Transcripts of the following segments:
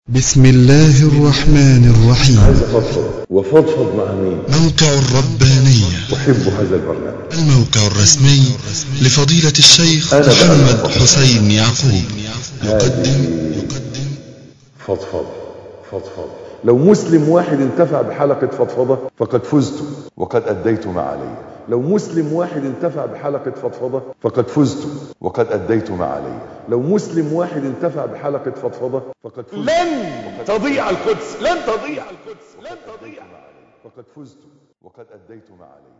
بسم الله الرحمن الرحيم عايز افضفض وفضفض مع مين موقع الربانية احب هذا البرنامج الموقع الرسمي لفضيلة الشيخ أنا بقى محمد أفضل. حسين يعقوب يقدم هذه فضفض فضفض لو مسلم واحد انتفع بحلقة فضفضة فقد فزت وقد أديت ما علي لو مسلم واحد انتفع بحلقة فضفضة فقد فزت وقد أديت ما علي لو مسلم واحد انتفع بحلقة فضفضة فقد فزت لن تضيع القدس لن تضيع القدس لن تضيع فقد فزت وقد أديت ما علي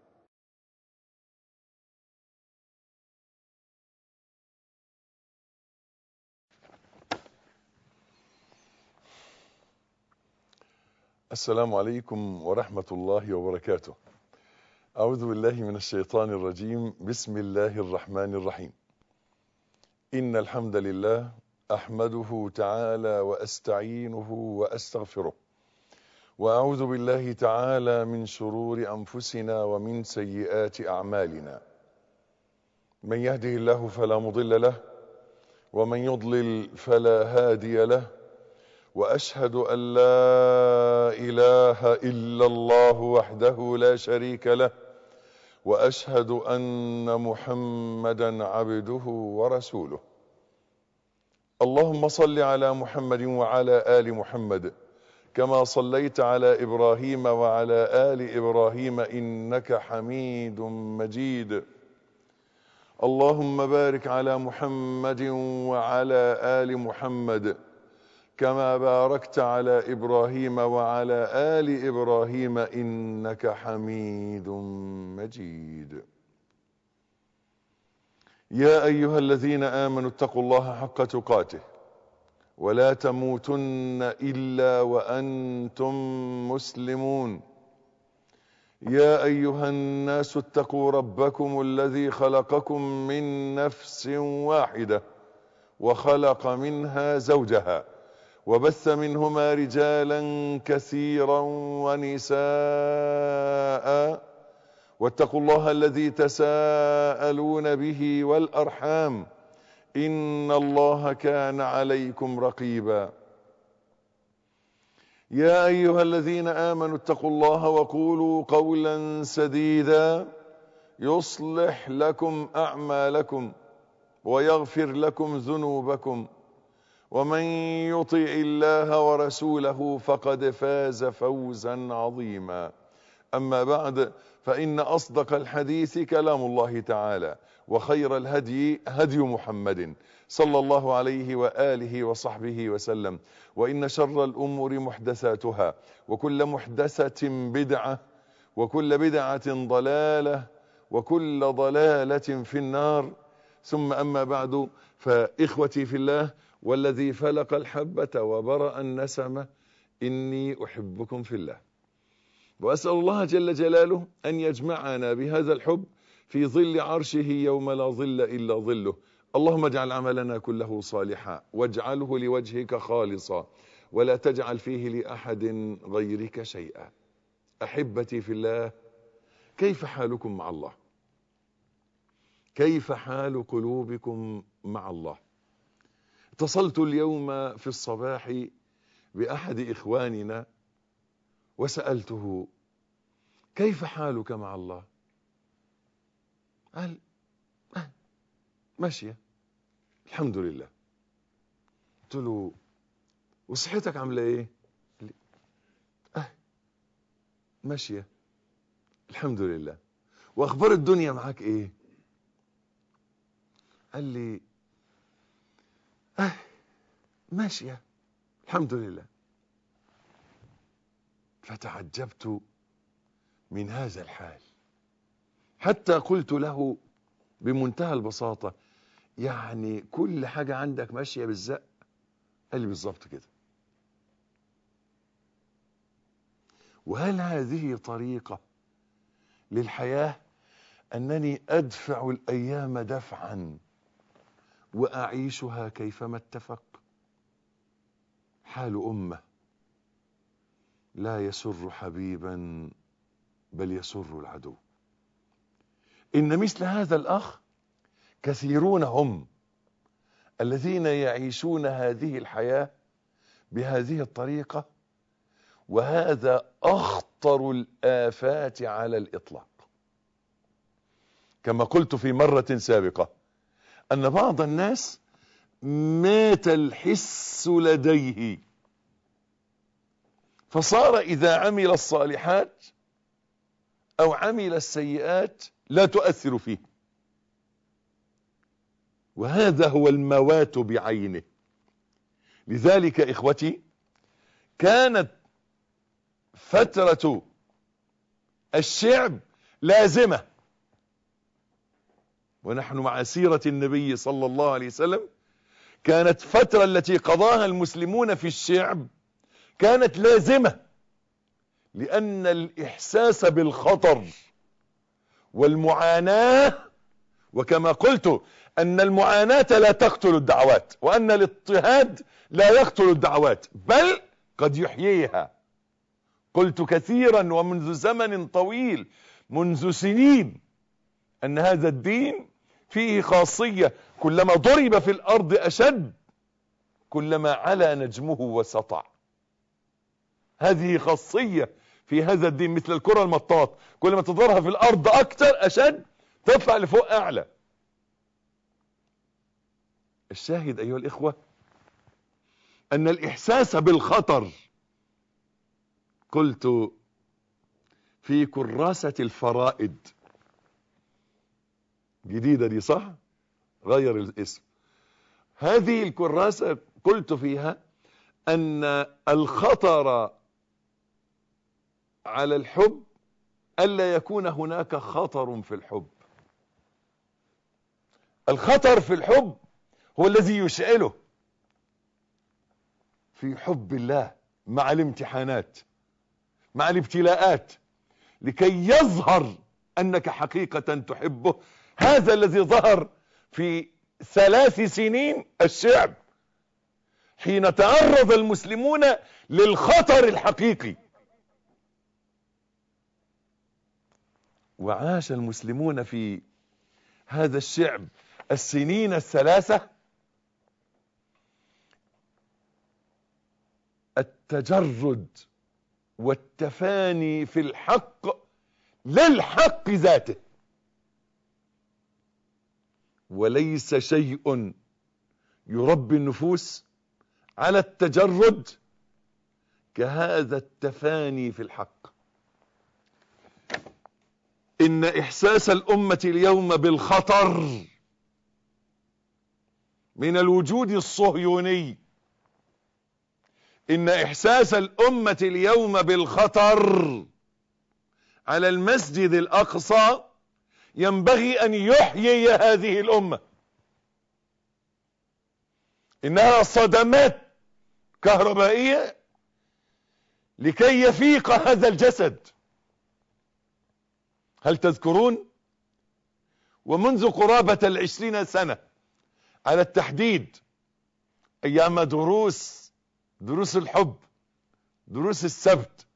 السلام عليكم ورحمة الله وبركاته أعوذ بالله من الشيطان الرجيم بسم الله الرحمن الرحيم إن الحمد لله أحمده تعالى وأستعينه وأستغفره وأعوذ بالله تعالى من شرور أنفسنا ومن سيئات أعمالنا من يهده الله فلا مضل له ومن يضلل فلا هادي له واشهد ان لا اله الا الله وحده لا شريك له واشهد ان محمدا عبده ورسوله اللهم صل على محمد وعلى ال محمد كما صليت على ابراهيم وعلى ال ابراهيم انك حميد مجيد اللهم بارك على محمد وعلى ال محمد كما باركت على ابراهيم وعلى ال ابراهيم انك حميد مجيد يا ايها الذين امنوا اتقوا الله حق تقاته ولا تموتن الا وانتم مسلمون يا ايها الناس اتقوا ربكم الذي خلقكم من نفس واحده وخلق منها زوجها وبث منهما رجالا كثيرا ونساء واتقوا الله الذي تساءلون به والارحام ان الله كان عليكم رقيبا يا ايها الذين امنوا اتقوا الله وقولوا قولا سديدا يصلح لكم اعمالكم ويغفر لكم ذنوبكم ومن يطع الله ورسوله فقد فاز فوزا عظيما اما بعد فان اصدق الحديث كلام الله تعالى وخير الهدي هدي محمد صلى الله عليه واله وصحبه وسلم وان شر الامور محدثاتها وكل محدثه بدعه وكل بدعه ضلاله وكل ضلاله في النار ثم اما بعد فاخوتي في الله والذي فلق الحبة وبرأ النسمة إني أحبكم في الله وأسأل الله جل جلاله أن يجمعنا بهذا الحب في ظل عرشه يوم لا ظل إلا ظله اللهم اجعل عملنا كله صالحا واجعله لوجهك خالصا ولا تجعل فيه لأحد غيرك شيئا أحبتي في الله كيف حالكم مع الله كيف حال قلوبكم مع الله اتصلت اليوم في الصباح بأحد إخواننا وسألته كيف حالك مع الله قال آه، ماشية الحمد لله قلت له وصحتك عاملة ايه قال لي اه ماشية الحمد لله واخبار الدنيا معاك ايه قال لي اه ماشية الحمد لله فتعجبت من هذا الحال حتى قلت له بمنتهى البساطة يعني كل حاجة عندك ماشية بالزق قال لي بالظبط كده وهل هذه طريقة للحياة أنني أدفع الأيام دفعا وأعيشها كيفما اتفق حال أمة لا يسر حبيبا بل يسر العدو إن مثل هذا الأخ كثيرون هم الذين يعيشون هذه الحياة بهذه الطريقة وهذا أخطر الآفات على الإطلاق كما قلت في مرة سابقة أن بعض الناس مات الحس لديه فصار إذا عمل الصالحات أو عمل السيئات لا تؤثر فيه وهذا هو الموات بعينه لذلك إخوتي كانت فترة الشعب لازمة ونحن مع سيرة النبي صلى الله عليه وسلم كانت فترة التي قضاها المسلمون في الشعب كانت لازمة لأن الإحساس بالخطر والمعاناة وكما قلت أن المعاناة لا تقتل الدعوات وأن الاضطهاد لا يقتل الدعوات بل قد يحييها قلت كثيرا ومنذ زمن طويل منذ سنين أن هذا الدين فيه خاصية كلما ضرب في الأرض أشد كلما علا نجمه وسطع هذه خاصية في هذا الدين مثل الكرة المطاط كل ما تضرها في الأرض أكثر أشد تطلع لفوق أعلى الشاهد أيها الإخوة أن الإحساس بالخطر قلت في كراسة الفرائد جديدة دي صح غير الاسم هذه الكراسة قلت فيها أن الخطر على الحب ألا يكون هناك خطر في الحب الخطر في الحب هو الذي يشعله في حب الله مع الامتحانات مع الابتلاءات لكي يظهر أنك حقيقة تحبه هذا الذي ظهر في ثلاث سنين الشعب حين تعرض المسلمون للخطر الحقيقي وعاش المسلمون في هذا الشعب السنين الثلاثة التجرد والتفاني في الحق للحق ذاته وليس شيء يربي النفوس على التجرد كهذا التفاني في الحق ان احساس الامة اليوم بالخطر من الوجود الصهيوني ان احساس الامة اليوم بالخطر على المسجد الاقصى ينبغي ان يحيي هذه الامة انها صدمات كهربائية لكي يفيق هذا الجسد هل تذكرون ومنذ قرابة العشرين سنة على التحديد ايام دروس دروس الحب دروس السبت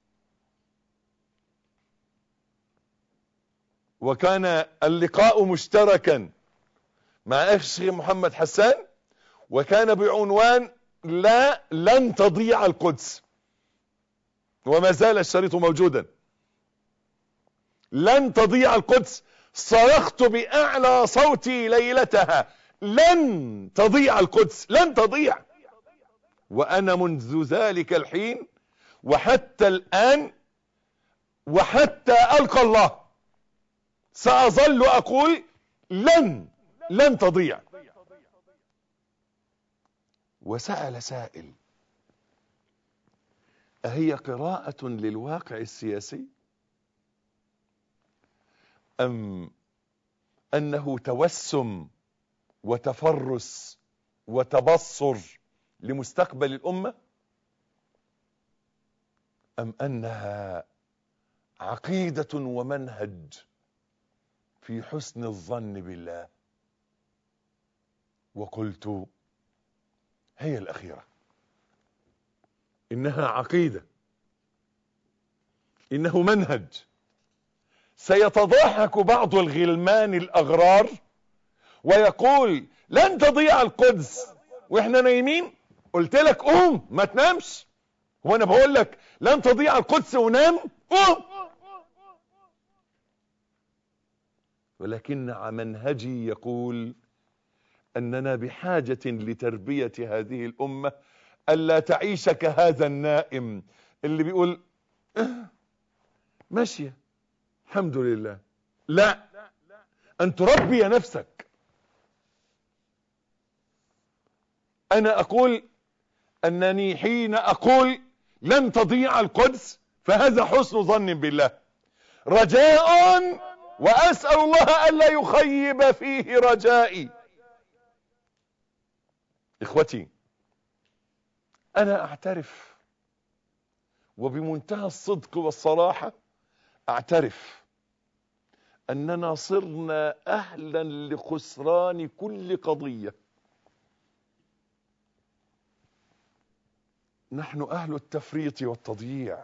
وكان اللقاء مشتركا مع الشيخ محمد حسان وكان بعنوان لا لن تضيع القدس وما زال الشريط موجودا لن تضيع القدس صرخت بأعلى صوتي ليلتها لن تضيع القدس لن تضيع وأنا منذ ذلك الحين وحتى الآن وحتى ألقى الله سأظل أقول لن لن تضيع وسأل سائل أهي قراءة للواقع السياسي أم أنه توسم وتفرس وتبصر لمستقبل الأمة أم أنها عقيدة ومنهج في حسن الظن بالله وقلت هي الأخيرة إنها عقيدة إنه منهج سيتضاحك بعض الغلمان الأغرار ويقول لن تضيع القدس واحنا نايمين قلت لك قوم ما تنامش وانا بقول لك لن تضيع القدس ونام قوم ولكن منهجي يقول اننا بحاجة لتربية هذه الامة الا تعيش كهذا النائم اللي بيقول "آه، ماشية الحمد لله لا ان تربي نفسك انا اقول انني حين اقول لن تضيع القدس فهذا حسن ظن بالله رجاء واسأل الله الا يخيب فيه رجائي اخوتي انا اعترف وبمنتهى الصدق والصراحة اعترف اننا صرنا اهلا لخسران كل قضية نحن اهل التفريط والتضييع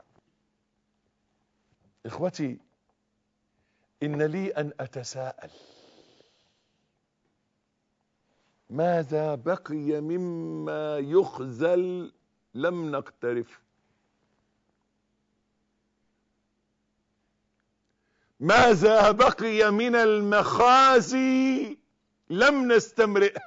اخوتي ان لي ان اتساءل ماذا بقي مما يخزل لم نقترف ماذا بقي من المخازي لم نستمرئه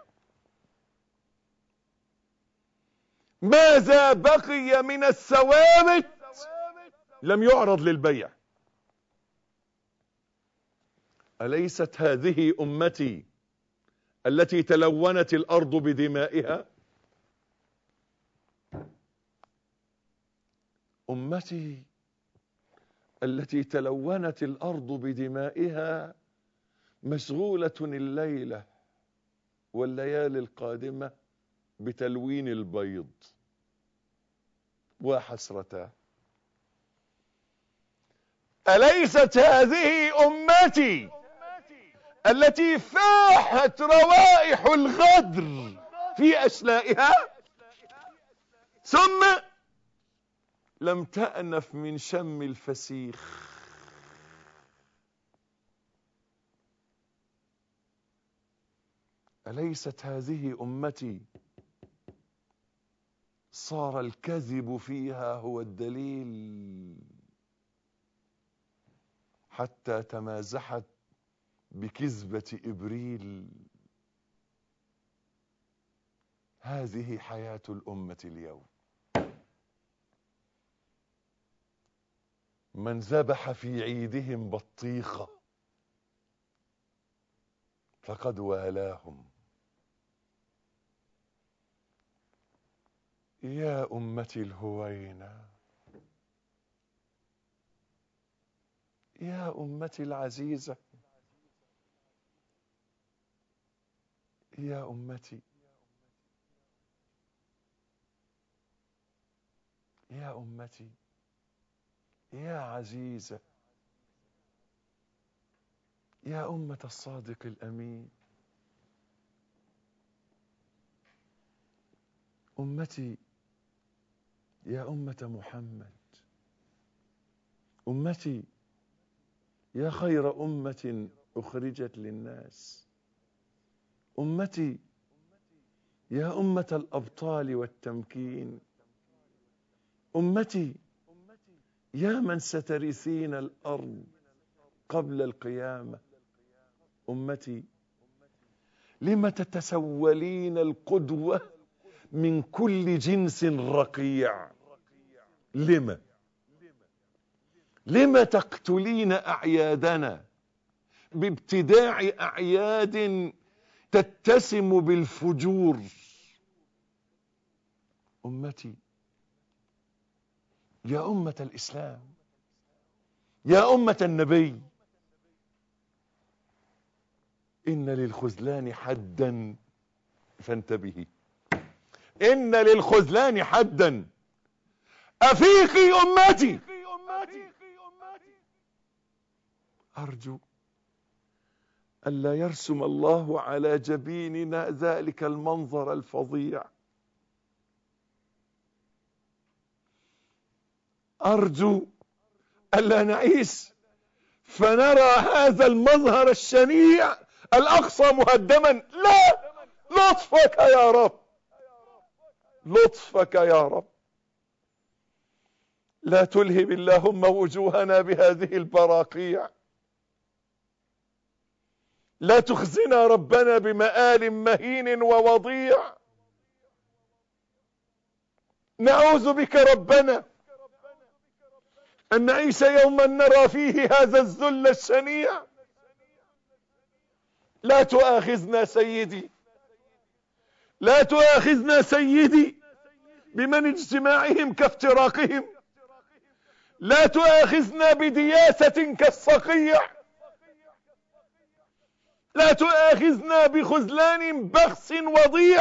ماذا بقي من الثوابت لم يعرض للبيع أليست هذه أمتي التي تلونت الأرض بدمائها أمتي التي تلونت الأرض بدمائها مشغولة الليلة والليالي القادمة بتلوين البيض وحسرتا أليست هذه أمتي التي فاحت روائح الغدر في أشلائها ثم لم تأنف من شم الفسيخ أليست هذه أمتي صار الكذب فيها هو الدليل حتى تمازحت بكذبة إبريل هذه حياة الأمة اليوم من ذبح في عيدهم بطيخة فقد والاهم يا أمتي الهوينة يا أمتي العزيزة يا أمتي يا أمتي يا عزيزة يا أمة الصادق الأمين أمتي يا أمة محمد أمتي يا خير أمة أخرجت للناس أمتي يا أمة الأبطال والتمكين أمتي يا من سترثين الأرض قبل القيامة أمتي لم تتسولين القدوة من كل جنس رقيع لم لم تقتلين أعيادنا بابتداع أعياد تتسم بالفجور أمتي يا أمة الإسلام يا أمة النبي إن للخذلان حدا فانتبهي إن للخذلان حدا أفيقي أمتي أرجو ألا يرسم الله على جبيننا ذلك المنظر الفظيع أرجو ألا نعيش فنرى هذا المظهر الشنيع الأقصى مهدما لا لطفك يا رب لطفك يا رب لا تلهب اللهم وجوهنا بهذه البراقيع لا تخزنا ربنا بمآل مهين ووضيع نعوذ بك ربنا أن نعيش يوما نرى فيه هذا الذل الشنيع لا تؤاخذنا سيدي لا تؤاخذنا سيدي بمن اجتماعهم كافتراقهم لا تؤاخذنا بدياسة كالصقيع لا تؤاخذنا بخذلان بخس وضيع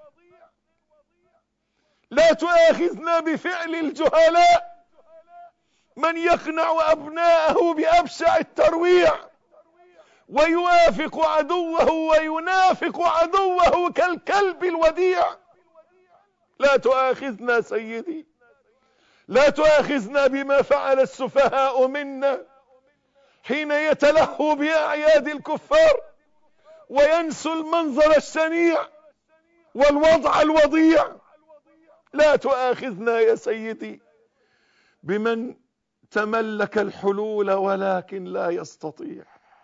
لا تؤاخذنا بفعل الجهلاء من يقنع أبناءه بأبشع الترويع ويوافق عدوه وينافق عدوه كالكلب الوديع لا تؤاخذنا سيدي لا تؤاخذنا بما فعل السفهاء منا حين يتلهوا بأعياد الكفار وينسوا المنظر الشنيع والوضع الوضيع لا تؤاخذنا يا سيدي بمن تملك الحلول ولكن لا يستطيع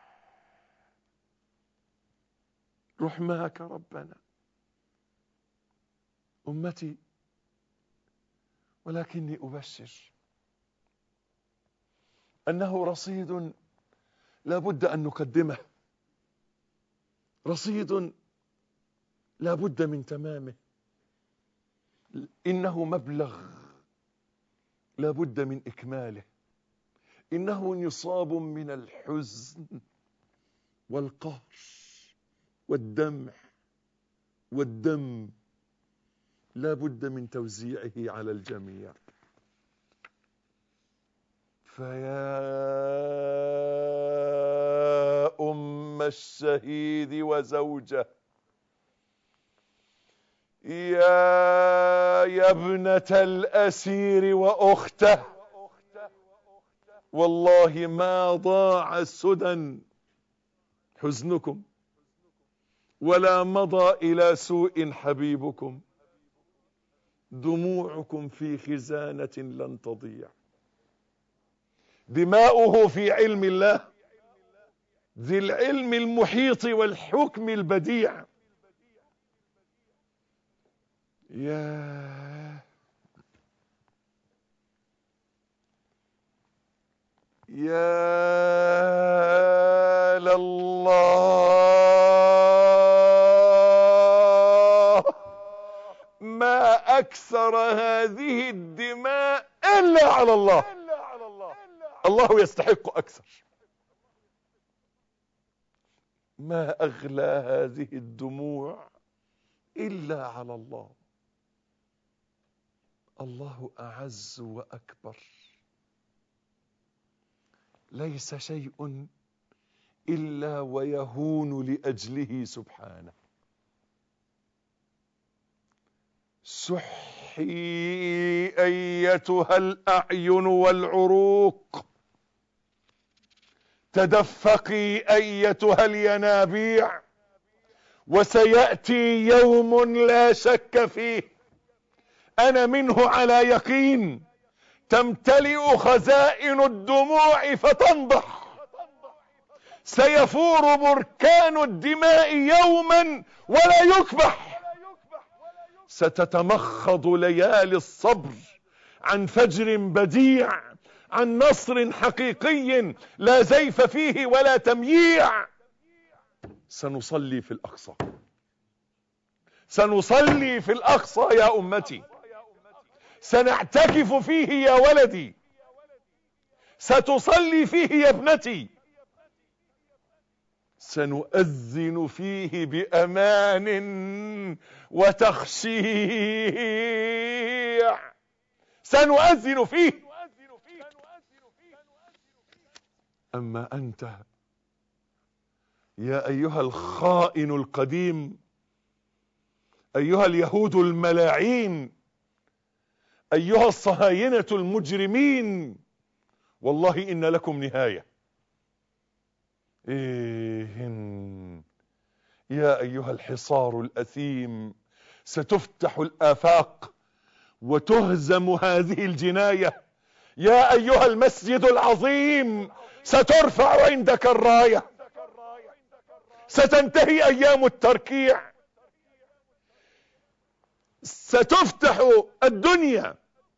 رحماك ربنا أمتي ولكني أبشر أنه رصيد لا بد أن نقدمه رصيد لا بد من تمامه إنه مبلغ لا بد من إكماله إنه نصاب من الحزن والقهر والدمع والدم لا بد من توزيعه على الجميع فيا أم الشهيد وزوجه يا يا ابنة الأسير وأخته والله ما ضاع سدى حزنكم ولا مضى إلى سوء حبيبكم دموعكم في خزانة لن تضيع دماؤه في علم الله ذي العلم المحيط والحكم البديع يا يا لله ما أكثر هذه الدماء إلا على الله الله يستحق أكثر ما أغلى هذه الدموع إلا على الله الله أعز وأكبر ليس شيء إلا ويهون لأجله سبحانه سحي أيتها الأعين والعروق تدفقي أيتها الينابيع وسيأتي يوم لا شك فيه أنا منه على يقين تمتلئ خزائن الدموع فتنضح سيفور بركان الدماء يوما ولا يكبح ستتمخض ليالي الصبر عن فجر بديع عن نصر حقيقي لا زيف فيه ولا تمييع سنصلي في الأقصى سنصلي في الأقصى يا أمتي سنعتكف فيه يا ولدي ستصلي فيه يا ابنتي سنؤذن فيه بأمان وتخشيع سنؤذن فيه أما أنت يا أيها الخائن القديم أيها اليهود الملاعين أيها الصهاينة المجرمين والله إن لكم نهاية إيه يا أيها الحصار الأثيم ستفتح الآفاق وتهزم هذه الجناية يا أيها المسجد العظيم سترفع عندك الراية ستنتهي أيام التركيع ستفتح الدنيا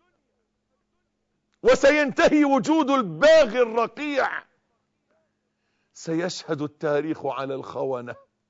وسينتهي وجود الباغي الرقيع سيشهد التاريخ على الخونة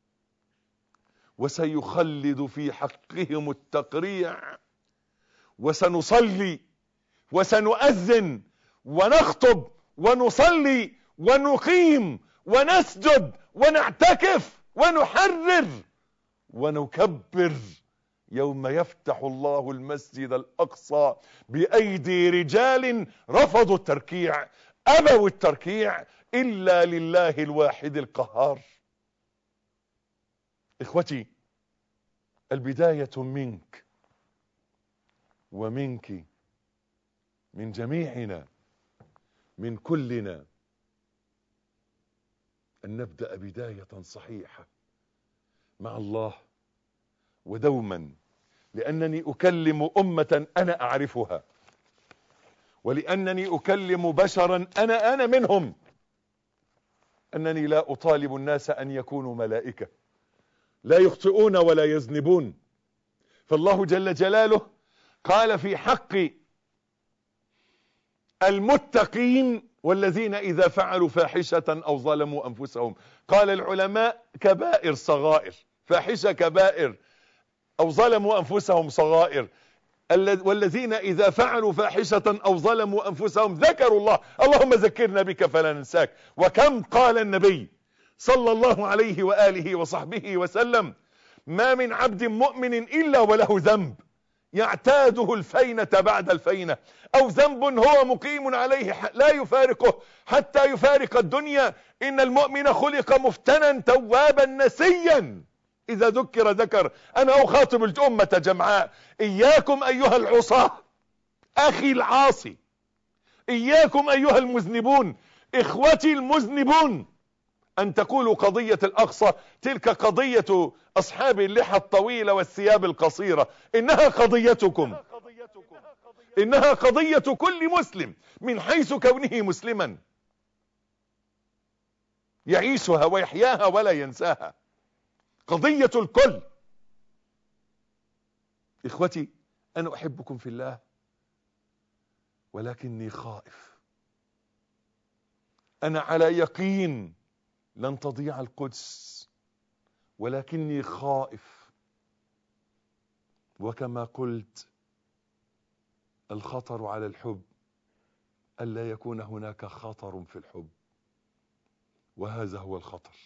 وسيخلد في حقهم التقريع وسنصلي وسنؤذن ونخطب ونصلي ونقيم ونسجد ونعتكف ونحرر ونكبر يوم يفتح الله المسجد الأقصى بأيدي رجال رفضوا التركيع أبوا التركيع إلا لله الواحد القهار إخوتي البداية منك ومنك من جميعنا من كلنا أن نبدأ بداية صحيحة مع الله ودوما لأنني أكلم أمة أنا أعرفها ولأنني أكلم بشرا أنا أنا منهم أنني لا أطالب الناس أن يكونوا ملائكة لا يخطئون ولا يذنبون فالله جل جلاله قال في حق المتقين والذين إذا فعلوا فاحشة أو ظلموا أنفسهم قال العلماء كبائر صغائر فاحشة كبائر أو ظلموا أنفسهم صغائر والذين إذا فعلوا فاحشة أو ظلموا أنفسهم ذكروا الله اللهم ذكرنا بك فلا ننساك وكم قال النبي صلى الله عليه وآله وصحبه وسلم ما من عبد مؤمن إلا وله ذنب يعتاده الفينة بعد الفينة أو ذنب هو مقيم عليه لا يفارقه حتى يفارق الدنيا إن المؤمن خلق مفتنا توابا نسيا إذا ذكر ذكر أنا أخاطب الأمة جمعاء إياكم أيها العصاة أخي العاصي إياكم أيها المذنبون إخوتي المذنبون أن تقولوا قضية الأقصى تلك قضية أصحاب اللحى الطويلة والثياب القصيرة إنها قضيتكم إنها قضية كل مسلم من حيث كونه مسلما يعيشها ويحياها ولا ينساها قضية الكل إخوتي أنا أحبكم في الله ولكني خائف أنا على يقين لن تضيع القدس ولكني خائف وكما قلت الخطر على الحب ألا يكون هناك خطر في الحب وهذا هو الخطر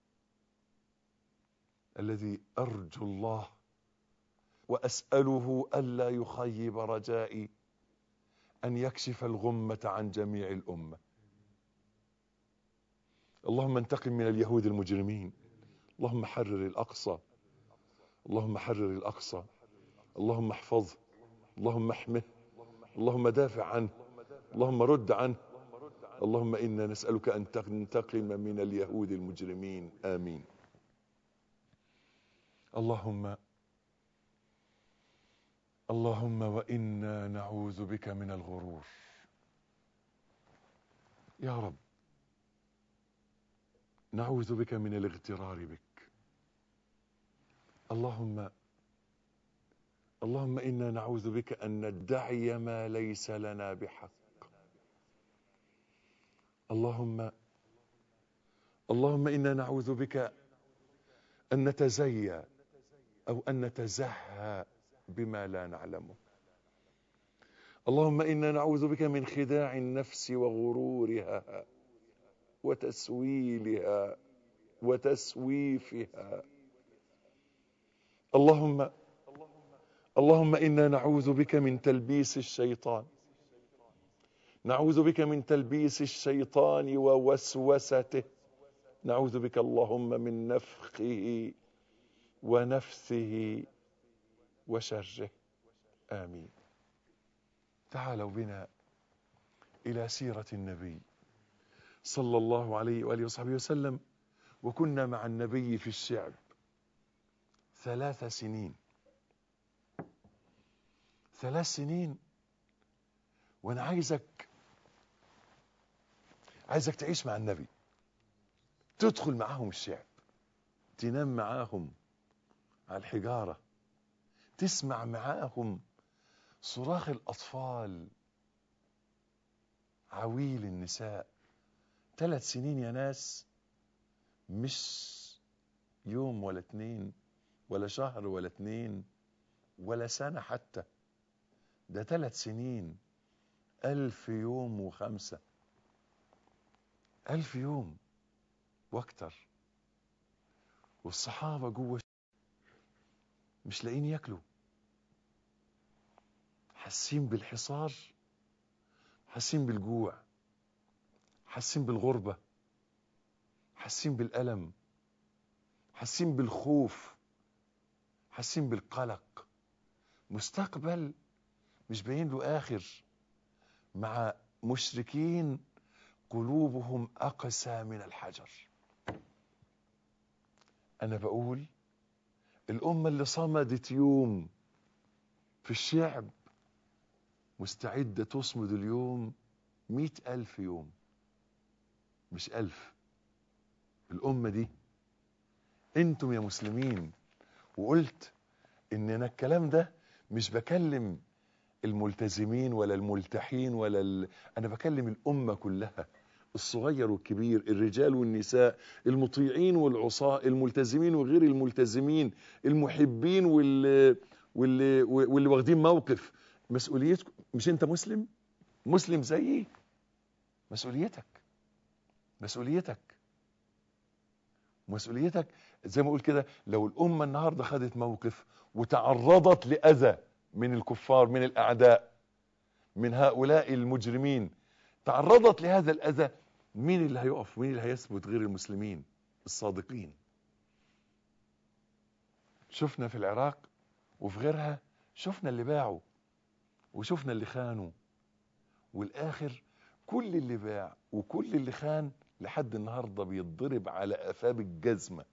الذي أرجو الله وأسأله ألا يخيب رجائي أن يكشف الغمة عن جميع الأمة اللهم انتقم من اليهود المجرمين اللهم حرر الأقصى اللهم حرر الأقصى اللهم احفظه اللهم احمه اللهم دافع عنه اللهم رد عنه اللهم إنا نسألك أن تنتقم من اليهود المجرمين آمين اللهم اللهم وإنا نعوذ بك من الغرور يا رب نعوذ بك من الاغترار بك اللهم اللهم إنا نعوذ بك أن ندعي ما ليس لنا بحق اللهم اللهم إنا نعوذ بك أن نتزيى أو أن نتزهى بما لا نعلمه اللهم إنا نعوذ بك من خداع النفس وغرورها وتسويلها وتسويفها اللهم اللهم إنا نعوذ بك من تلبيس الشيطان نعوذ بك من تلبيس الشيطان ووسوسته نعوذ بك اللهم من نفخه ونفثه وشره آمين تعالوا بنا إلى سيرة النبي صلى الله عليه وآله وصحبه وسلم وكنا مع النبي في الشعب ثلاث سنين ثلاث سنين وانا عايزك عايزك تعيش مع النبي تدخل معاهم الشعب تنام معاهم على الحجارة تسمع معاهم صراخ الأطفال عويل النساء ثلاث سنين يا ناس مش يوم ولا اتنين ولا شهر ولا اتنين ولا سنة حتى ده ثلاث سنين ألف يوم وخمسة ألف يوم واكتر والصحابة جوه مش لاقيين ياكلوا حاسين بالحصار حاسين بالجوع حاسين بالغربة حاسين بالألم حاسين بالخوف حاسين بالقلق مستقبل مش باين له آخر مع مشركين قلوبهم أقسى من الحجر أنا بقول الأمة اللي صمدت يوم في الشعب مستعدة تصمد اليوم مئة ألف يوم مش ألف الأمة دي انتم يا مسلمين وقلت ان انا الكلام ده مش بكلم الملتزمين ولا الملتحين ولا ال... انا بكلم الامه كلها الصغير والكبير الرجال والنساء المطيعين والعصاة الملتزمين وغير الملتزمين المحبين واللي واللي واللي واخدين موقف مسؤوليتكم مش انت مسلم مسلم زيي مسؤوليتك مسؤوليتك مسؤوليتك زي ما اقول كده لو الامه النهارده خدت موقف وتعرضت لاذى من الكفار من الاعداء من هؤلاء المجرمين تعرضت لهذا الاذى مين اللي هيقف مين اللي هيثبت غير المسلمين الصادقين شفنا في العراق وفي غيرها شفنا اللي باعوا وشفنا اللي خانوا والاخر كل اللي باع وكل اللي خان لحد النهارده بيتضرب على قفاه بالجزمه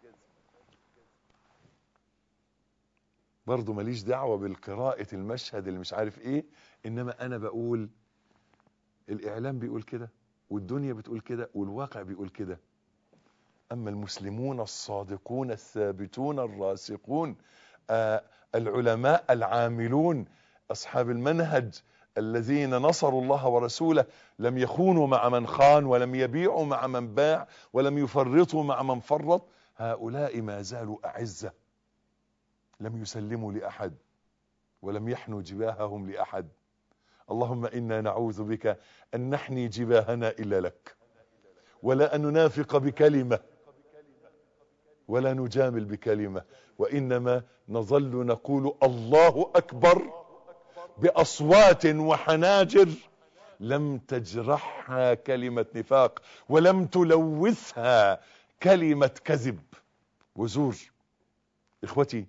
برضه ماليش دعوه بالقراءه المشهد اللي مش عارف ايه انما انا بقول الاعلام بيقول كده والدنيا بتقول كده والواقع بيقول كده اما المسلمون الصادقون الثابتون الراسخون آه العلماء العاملون اصحاب المنهج الذين نصروا الله ورسوله لم يخونوا مع من خان ولم يبيعوا مع من باع ولم يفرطوا مع من فرط هؤلاء ما زالوا أعزة لم يسلموا لأحد ولم يحنوا جباههم لأحد اللهم إنا نعوذ بك أن نحني جباهنا إلا لك ولا أن ننافق بكلمة ولا نجامل بكلمة وإنما نظل نقول الله أكبر باصوات وحناجر لم تجرحها كلمه نفاق ولم تلوثها كلمه كذب وزور اخوتي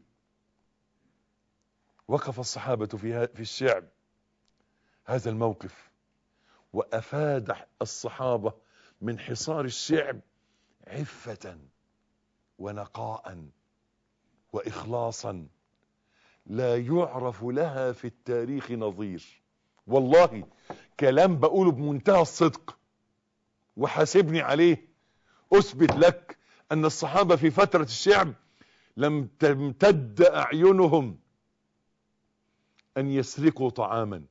وقف الصحابه في في الشعب هذا الموقف وافاد الصحابه من حصار الشعب عفه ونقاء واخلاصا لا يعرف لها في التاريخ نظير والله كلام بقوله بمنتهى الصدق وحاسبني عليه اثبت لك ان الصحابة في فترة الشعب لم تمتد اعينهم ان يسرقوا طعاما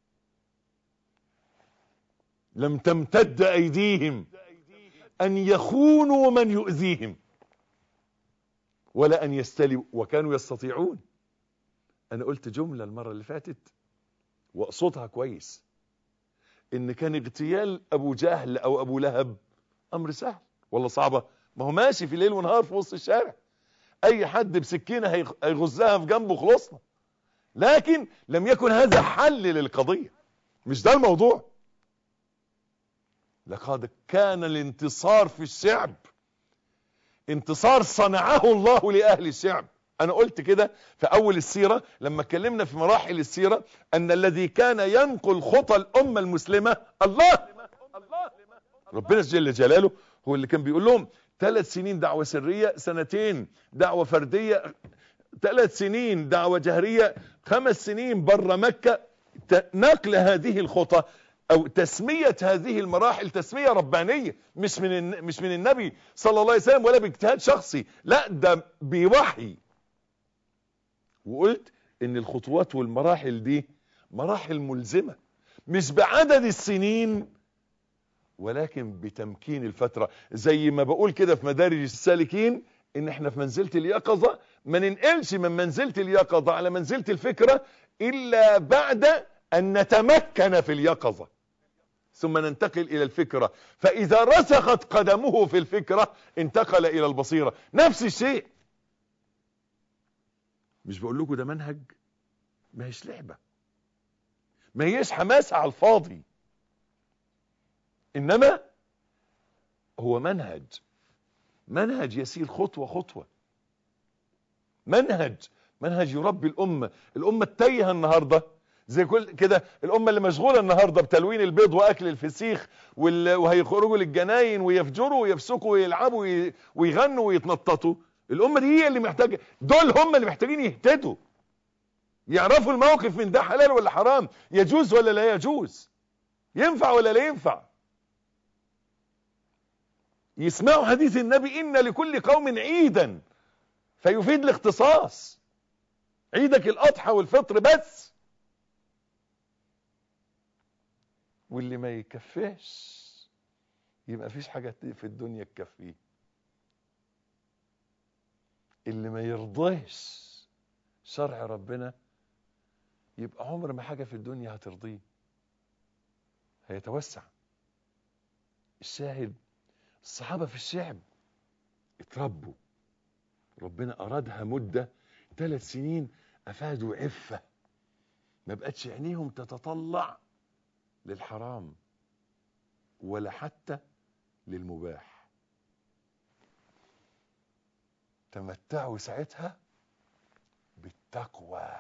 لم تمتد ايديهم ان يخونوا من يؤذيهم ولا ان يستلوا وكانوا يستطيعون انا قلت جملة المرة اللي فاتت واقصدها كويس ان كان اغتيال ابو جهل او ابو لهب امر سهل ولا صعبة ما هو ماشي في ليل ونهار في وسط الشارع اي حد بسكينة هيغزها في جنبه خلصنا لكن لم يكن هذا حل للقضية مش ده الموضوع لقد كان الانتصار في الشعب انتصار صنعه الله لأهل الشعب انا قلت كده في اول السيرة لما اتكلمنا في مراحل السيرة ان الذي كان ينقل خطى الامة المسلمة الله ربنا جل جلاله هو اللي كان بيقول لهم ثلاث سنين دعوة سرية سنتين دعوة فردية ثلاث سنين دعوة جهرية خمس سنين بره مكة ت- نقل هذه الخطى او تسمية هذه المراحل تسمية ربانية مش من الن- مش من النبي صلى الله عليه وسلم ولا باجتهاد شخصي لا ده بوحي وقلت ان الخطوات والمراحل دي مراحل ملزمة مش بعدد السنين ولكن بتمكين الفترة زي ما بقول كده في مدارج السالكين ان احنا في منزلة اليقظة ما ننقلش من منزلة اليقظة على منزلة الفكرة الا بعد ان نتمكن في اليقظة ثم ننتقل الى الفكرة فاذا رسخت قدمه في الفكرة انتقل الى البصيرة نفس الشيء مش بقول لكم ده منهج ما هيش لعبة ما هيش حماسة على الفاضي انما هو منهج منهج يسير خطوة خطوة منهج منهج يربي الأمة الأمة التايهة النهاردة زي كل كده الأمة اللي مشغولة النهاردة بتلوين البيض وأكل الفسيخ وال- وهيخرجوا للجناين ويفجروا ويفسقوا ويلعبوا وي- ويغنوا ويتنططوا الأمة دي هي اللي محتاجة دول هم اللي محتاجين يهتدوا يعرفوا الموقف من ده حلال ولا حرام يجوز ولا لا يجوز ينفع ولا لا ينفع يسمعوا حديث النبي إن لكل قوم عيدا فيفيد الاختصاص عيدك الأضحى والفطر بس واللي ما يكفيش يبقى فيش حاجة في الدنيا تكفيه اللي ما يرضيش شرع ربنا يبقى عمر ما حاجة في الدنيا هترضيه هيتوسع الشاهد الصحابة في الشعب اتربوا ربنا أرادها مدة ثلاث سنين أفادوا عفة ما بقتش عينيهم تتطلع للحرام ولا حتى للمباح تمتعوا ساعتها بالتقوى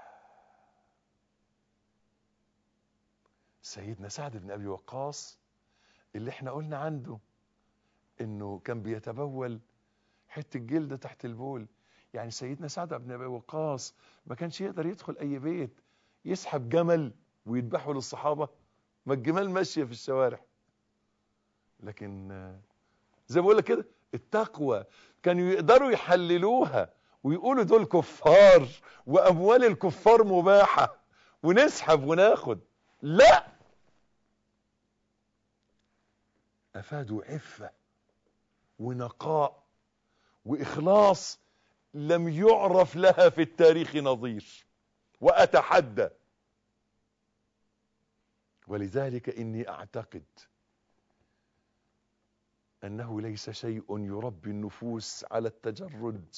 سيدنا سعد بن أبي وقاص اللي احنا قلنا عنده انه كان بيتبول حته جلده تحت البول يعني سيدنا سعد بن ابي وقاص ما كانش يقدر يدخل اي بيت يسحب جمل ويذبحه للصحابه ما الجمال ماشيه في الشوارع لكن آه، زي ما بقول لك كده التقوى كانوا يقدروا يحللوها ويقولوا دول كفار واموال الكفار مباحه ونسحب وناخد لا افادوا عفه ونقاء واخلاص لم يعرف لها في التاريخ نظير واتحدى ولذلك اني اعتقد انه ليس شيء يربي النفوس على التجرد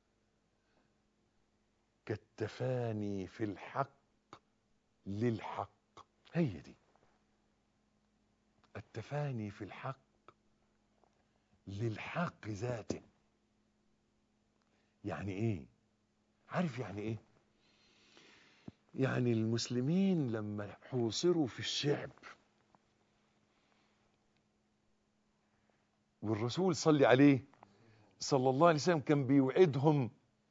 كالتفاني في الحق للحق هي دي التفاني في الحق للحق ذاته يعني ايه عارف يعني ايه يعني المسلمين لما حوصروا في الشعب والرسول صلي عليه صلى الله عليه وسلم كان بيوعدهم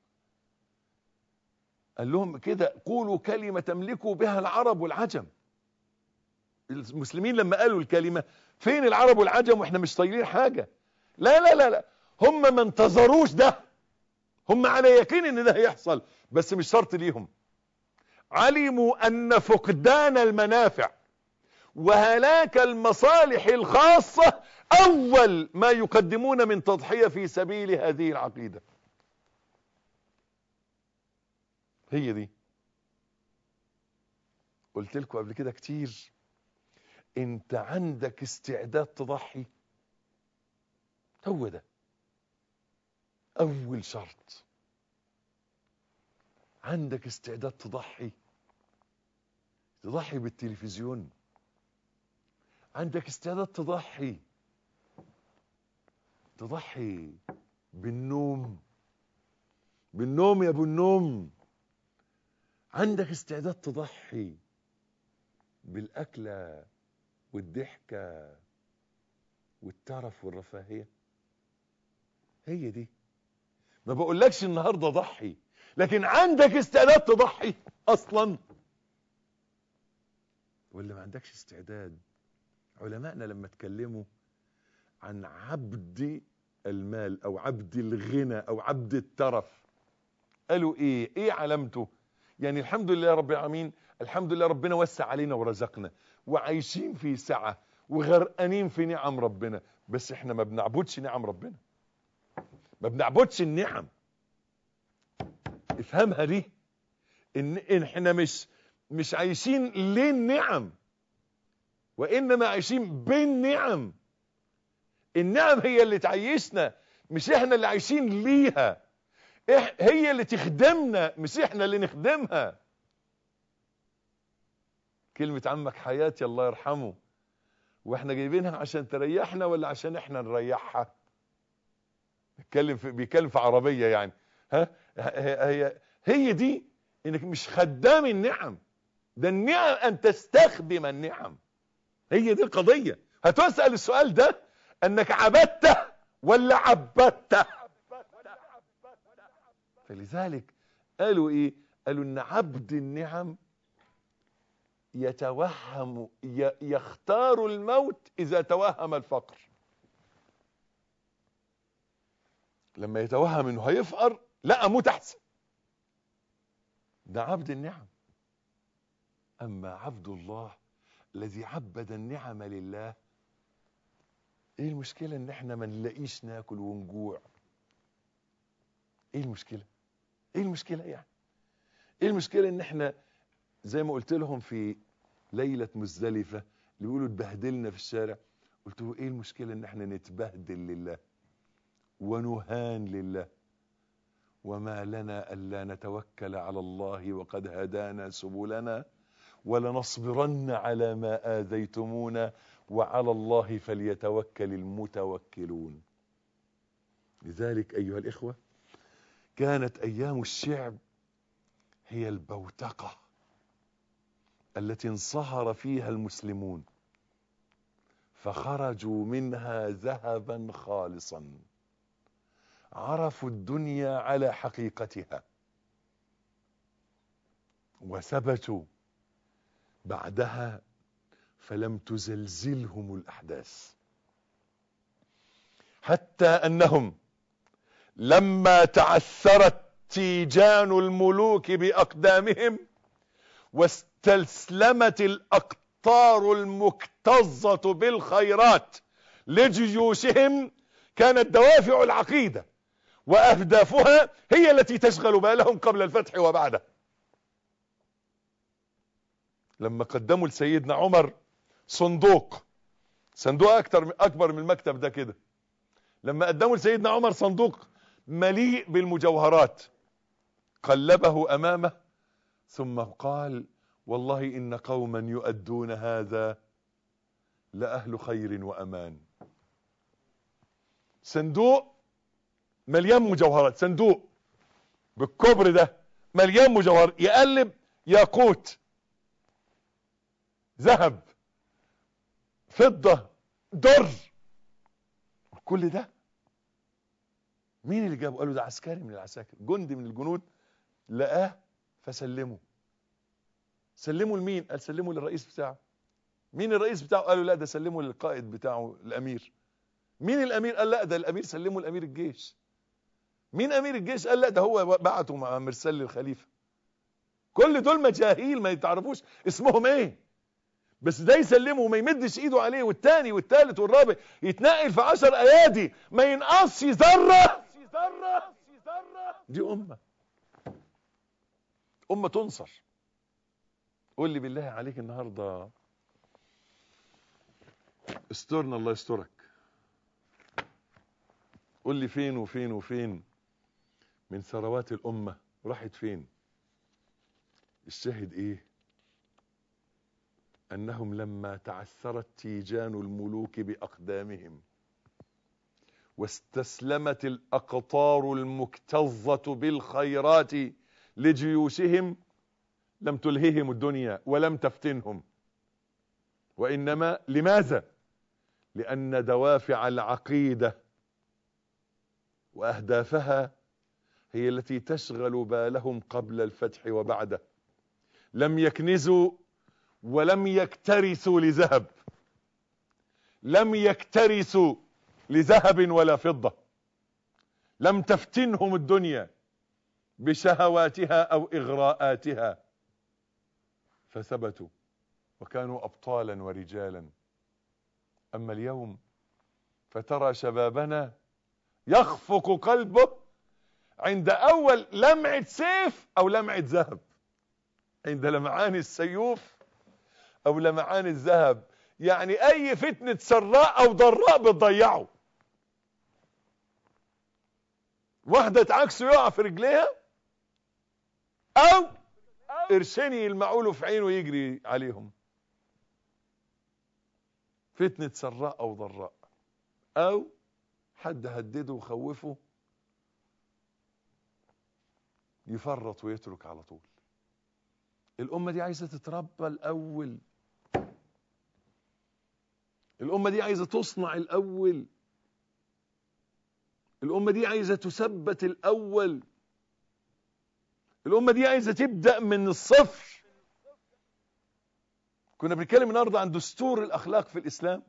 قال لهم كده قولوا كلمة تملكوا بها العرب والعجم المسلمين لما قالوا الكلمة فين العرب والعجم واحنا مش طايلين حاجة لا لا لا لا هم ما انتظروش ده هم على يقين ان ده هيحصل بس مش شرط ليهم علموا ان فقدان المنافع وهلاك المصالح الخاصة اول ما يقدمون من تضحية في سبيل هذه العقيدة هي دي قلت لكم قبل كده كتير انت عندك استعداد تضحي هو ده اول شرط عندك استعداد تضحي تضحي بالتلفزيون عندك استعداد تضحي تضحي بالنوم بالنوم يا ابو النوم عندك استعداد تضحي بالاكله والضحكه والترف والرفاهيه هي دي ما بقولكش النهارده ضحي لكن عندك استعداد تضحي اصلا ولا ما عندكش استعداد علماءنا لما اتكلموا عن عبد المال او عبد الغنى او عبد الترف قالوا ايه ايه علامته يعني الحمد لله رب العالمين الحمد لله ربنا وسع علينا ورزقنا وعايشين في سعة وغرقانين في نعم ربنا بس احنا ما بنعبدش نعم ربنا ما بنعبدش النعم افهمها دي ان إن احنا مش مش عايشين للنعم وانما عايشين بالنعم النعم هي اللي تعيشنا مش احنا اللي عايشين ليها إح هي اللي تخدمنا مش احنا اللي نخدمها كلمة عمك حياتي الله يرحمه واحنا جايبينها عشان تريحنا ولا عشان احنا نريحها بيتكلم في بيتكلم في عربية يعني ها هي هي دي انك مش خدام النعم ده النعم ان تستخدم النعم هي دي القضية هتسأل السؤال ده انك عبدته ولا عبدته فلذلك قالوا ايه قالوا ان عبد النعم يتوهم يختار الموت اذا توهم الفقر لما يتوهم انه هيفقر لا اموت احسن ده عبد النعم اما عبد الله الذي عبد النعم لله ايه المشكلة ان احنا ما نلاقيش ناكل ونجوع ايه المشكلة ايه المشكلة يعني ايه المشكلة ان احنا زي ما قلت لهم في ليلة مزدلفة اللي بيقولوا اتبهدلنا في الشارع قلت له ايه المشكلة ان احنا نتبهدل لله ونهان لله وما لنا ألا نتوكل على الله وقد هدانا سبلنا ولنصبرن على ما آذيتمونا وعلى الله فليتوكل المتوكلون لذلك أيها الإخوة كانت أيام الشعب هي البوتقة التي انصهر فيها المسلمون فخرجوا منها ذهبا خالصا عرفوا الدنيا على حقيقتها وثبتوا بعدها فلم تزلزلهم الأحداث حتى أنهم لما تعثرت تيجان الملوك بأقدامهم واستسلمت الأقطار المكتظة بالخيرات لجيوشهم كانت دوافع العقيدة وأهدافها هي التي تشغل بالهم قبل الفتح وبعده لما قدموا لسيدنا عمر صندوق صندوق أكتر أكبر من المكتب ده كده لما قدموا لسيدنا عمر صندوق مليء بالمجوهرات قلبه أمامه ثم قال والله إن قوما يؤدون هذا لأهل خير وأمان صندوق مليان مجوهرات صندوق بالكبر ده مليان مجوهرات يقلب ياقوت ذهب فضة در كل ده مين اللي جابه قالوا ده عسكري من العساكر جندي من الجنود لقاه فسلمه سلمه لمين قال سلمه للرئيس بتاعه مين الرئيس بتاعه قالوا لا ده سلمه للقائد بتاعه الامير مين الامير قال لا ده الامير سلمه لامير الجيش مين امير الجيش قال لا ده هو بعته مع مرسل للخليفه كل دول مجاهيل ما يتعرفوش اسمهم ايه بس ده يسلمه وما يمدش ايده عليه والتاني والتالت والرابع يتنقل في عشر ايادي ما ينقصش ذره دي امه امه تنصر قول لي بالله عليك النهارده استرنا الله يسترك قول لي فين وفين وفين من ثروات الامه راحت فين الشاهد ايه انهم لما تعثرت تيجان الملوك باقدامهم واستسلمت الاقطار المكتظه بالخيرات لجيوشهم لم تلههم الدنيا ولم تفتنهم وانما لماذا لان دوافع العقيده واهدافها هي التي تشغل بالهم قبل الفتح وبعده لم يكنزوا ولم يكترثوا لذهب لم يكترثوا لذهب ولا فضة لم تفتنهم الدنيا بشهواتها أو إغراءاتها فثبتوا وكانوا أبطالا ورجالا أما اليوم فترى شبابنا يخفق قلبه عند أول لمعة سيف أو لمعة ذهب عند لمعان السيوف أو لمعان الذهب يعني أي فتنة سراء أو ضراء بتضيعه واحدة عكسه يقع في رجليها أو قرشين يلمعوا له في عينه يجري عليهم فتنة سراء أو ضراء أو حد هدده وخوفه يفرط ويترك على طول الأمة دي عايزة تتربى الأول الأمة دي عايزة تصنع الأول الأمة دي عايزة تثبت الأول الأمة دي عايزة تبدأ من الصفر كنا بنتكلم النهارده عن دستور الأخلاق في الإسلام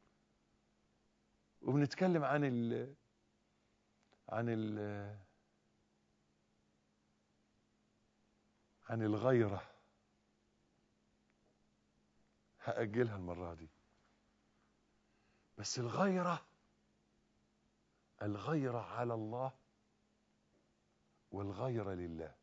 وبنتكلم عن ال عن ال عن الغيرة هأجلها المرة دي بس الغيرة الغيرة على الله والغيرة لله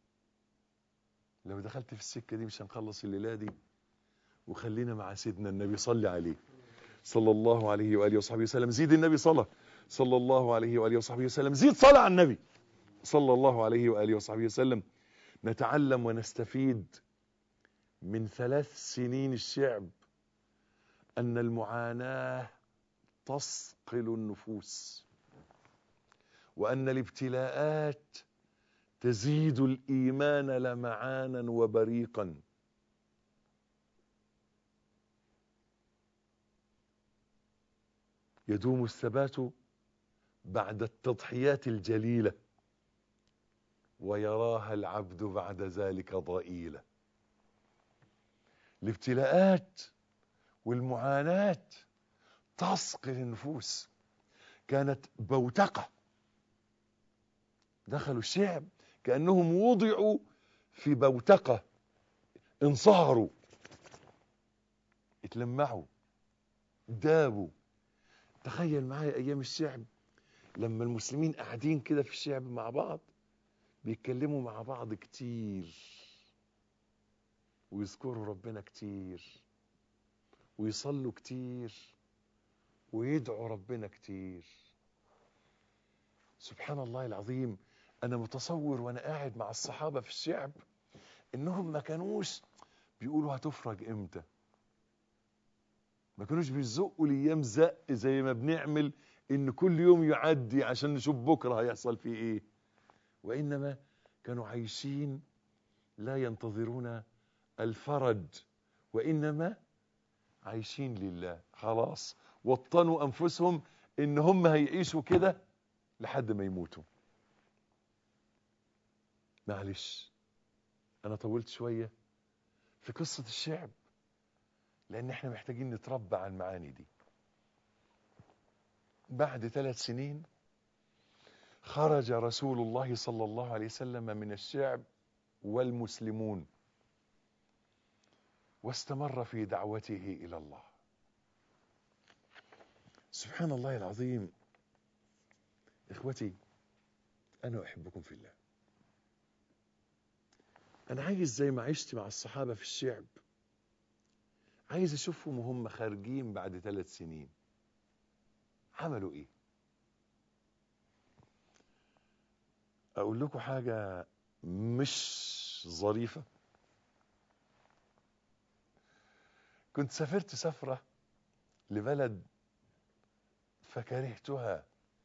لو دخلت في السكة دي مش هنخلص الليلة دي وخلينا مع سيدنا النبي صلي عليه صلى الله عليه وآله وصحبه وسلم زيد النبي صلى صلى الله عليه وآله وصحبه وسلم زيد صلى على النبي صلى الله عليه وآله وصحبه وسلم نتعلم ونستفيد من ثلاث سنين الشعب أن المعاناة تصقل النفوس وأن الابتلاءات تزيد الإيمان لمعانا وبريقا يدوم الثبات بعد التضحيات الجليلة ويراها العبد بعد ذلك ضئيلة الابتلاءات والمعاناة تصقل النفوس كانت بوتقة دخلوا الشعب كأنهم وضعوا في بوتقة انصهروا اتلمعوا دابوا تخيل معايا ايام الشعب لما المسلمين قاعدين كده في الشعب مع بعض بيتكلموا مع بعض كتير ويذكروا ربنا كتير ويصلوا كتير ويدعوا ربنا كتير سبحان الله العظيم انا متصور وانا قاعد مع الصحابة في الشعب انهم ما كانوش بيقولوا هتفرج امتى ما كانوش بيزقوا الايام زق زي ما بنعمل ان كل يوم يعدي عشان نشوف بكره هيحصل فيه ايه وانما كانوا عايشين لا ينتظرون الفرج وانما عايشين لله خلاص وطنوا انفسهم ان هم هيعيشوا كده لحد ما يموتوا معلش انا طولت شويه في قصه الشعب لان احنا محتاجين نتربى على المعاني دي بعد ثلاث سنين خرج رسول الله صلى الله عليه وسلم من الشعب والمسلمون واستمر في دعوته الى الله سبحان الله العظيم اخوتي انا احبكم في الله انا عايز زي ما عشت مع الصحابه في الشعب عايز اشوفهم وهم خارجين بعد ثلاث سنين عملوا ايه اقول لكم حاجة مش ظريفة كنت سافرت سفرة لبلد فكرهتها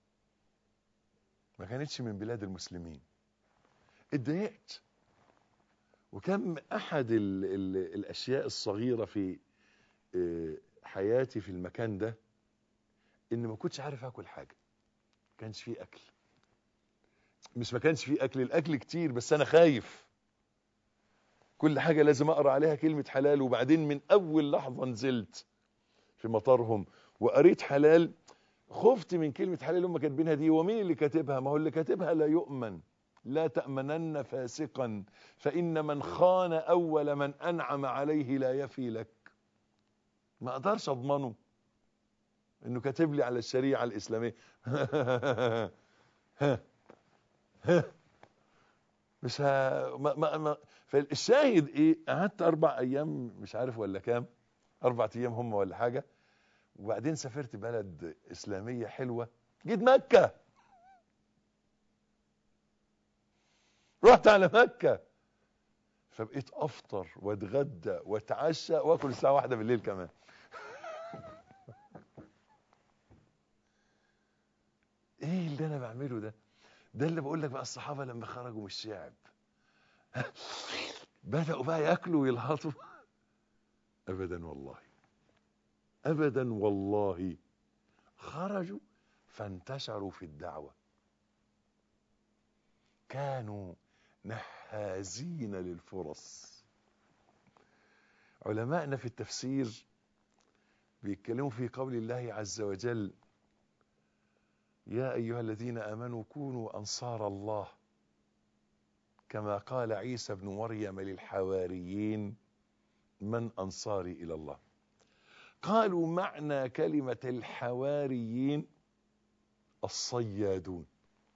ما كانتش من بلاد المسلمين اتضايقت وكم احد ال ال الاشياء الصغيرة في حياتي في المكان ده ان ما كنتش عارف اكل حاجة ما كانش فيه اكل مش ما كانش فيه اكل الاكل كتير بس انا خايف كل حاجة لازم اقرا عليها كلمة حلال وبعدين من اول لحظة نزلت في مطارهم وقريت حلال خفت من كلمة حلال اللي هم كاتبينها دي ومين اللي كاتبها ما هو اللي كاتبها لا يؤمن لا تأمنن فاسقا فإن من خان أول من أنعم عليه لا يفي لك ما أقدرش أضمنه إنه كاتب لي على الشريعة الإسلامية مش ها ما ما ما فالشاهد إيه قعدت أربع أيام مش عارف ولا كام أربع أيام هم ولا حاجة وبعدين سافرت بلد إسلامية حلوة جيت مكة رحت على مكة فبقيت افطر واتغدى واتعشى واكل الساعة واحدة بالليل كمان ايه اللي انا بعمله ده ده اللي بقول لك بقى الصحابة لما خرجوا من الشعب بدأوا بقى ياكلوا ويلهطوا ابدا والله ابدا والله خرجوا فانتشروا في الدعوة كانوا نحازين للفرص علماءنا في التفسير بيتكلموا في قول الله عز وجل يا أيها الذين آمنوا كونوا أنصار الله كما قال عيسى بن مريم للحواريين من أنصاري إلى الله قالوا معنى كلمة الحواريين الصيادون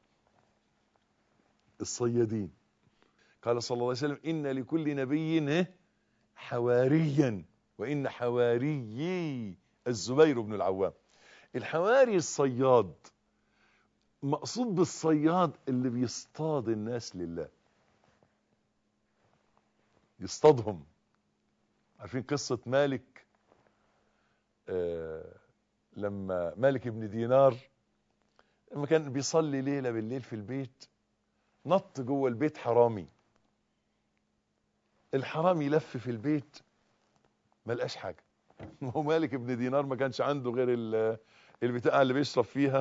الصيادين قال صلى الله عليه وسلم إن لكل نبي حواريا وإن حواريي الزبير بن العوام الحواري الصياد مقصود بالصياد اللي بيصطاد الناس لله يصطادهم عارفين قصة مالك آه لما مالك بن دينار لما كان بيصلي ليلة بالليل في البيت نط جوه البيت حرامي الحرامي لف في البيت ما لقاش حاجه هو مالك ابن دينار ما كانش عنده غير البتاع اللي بيشرب فيها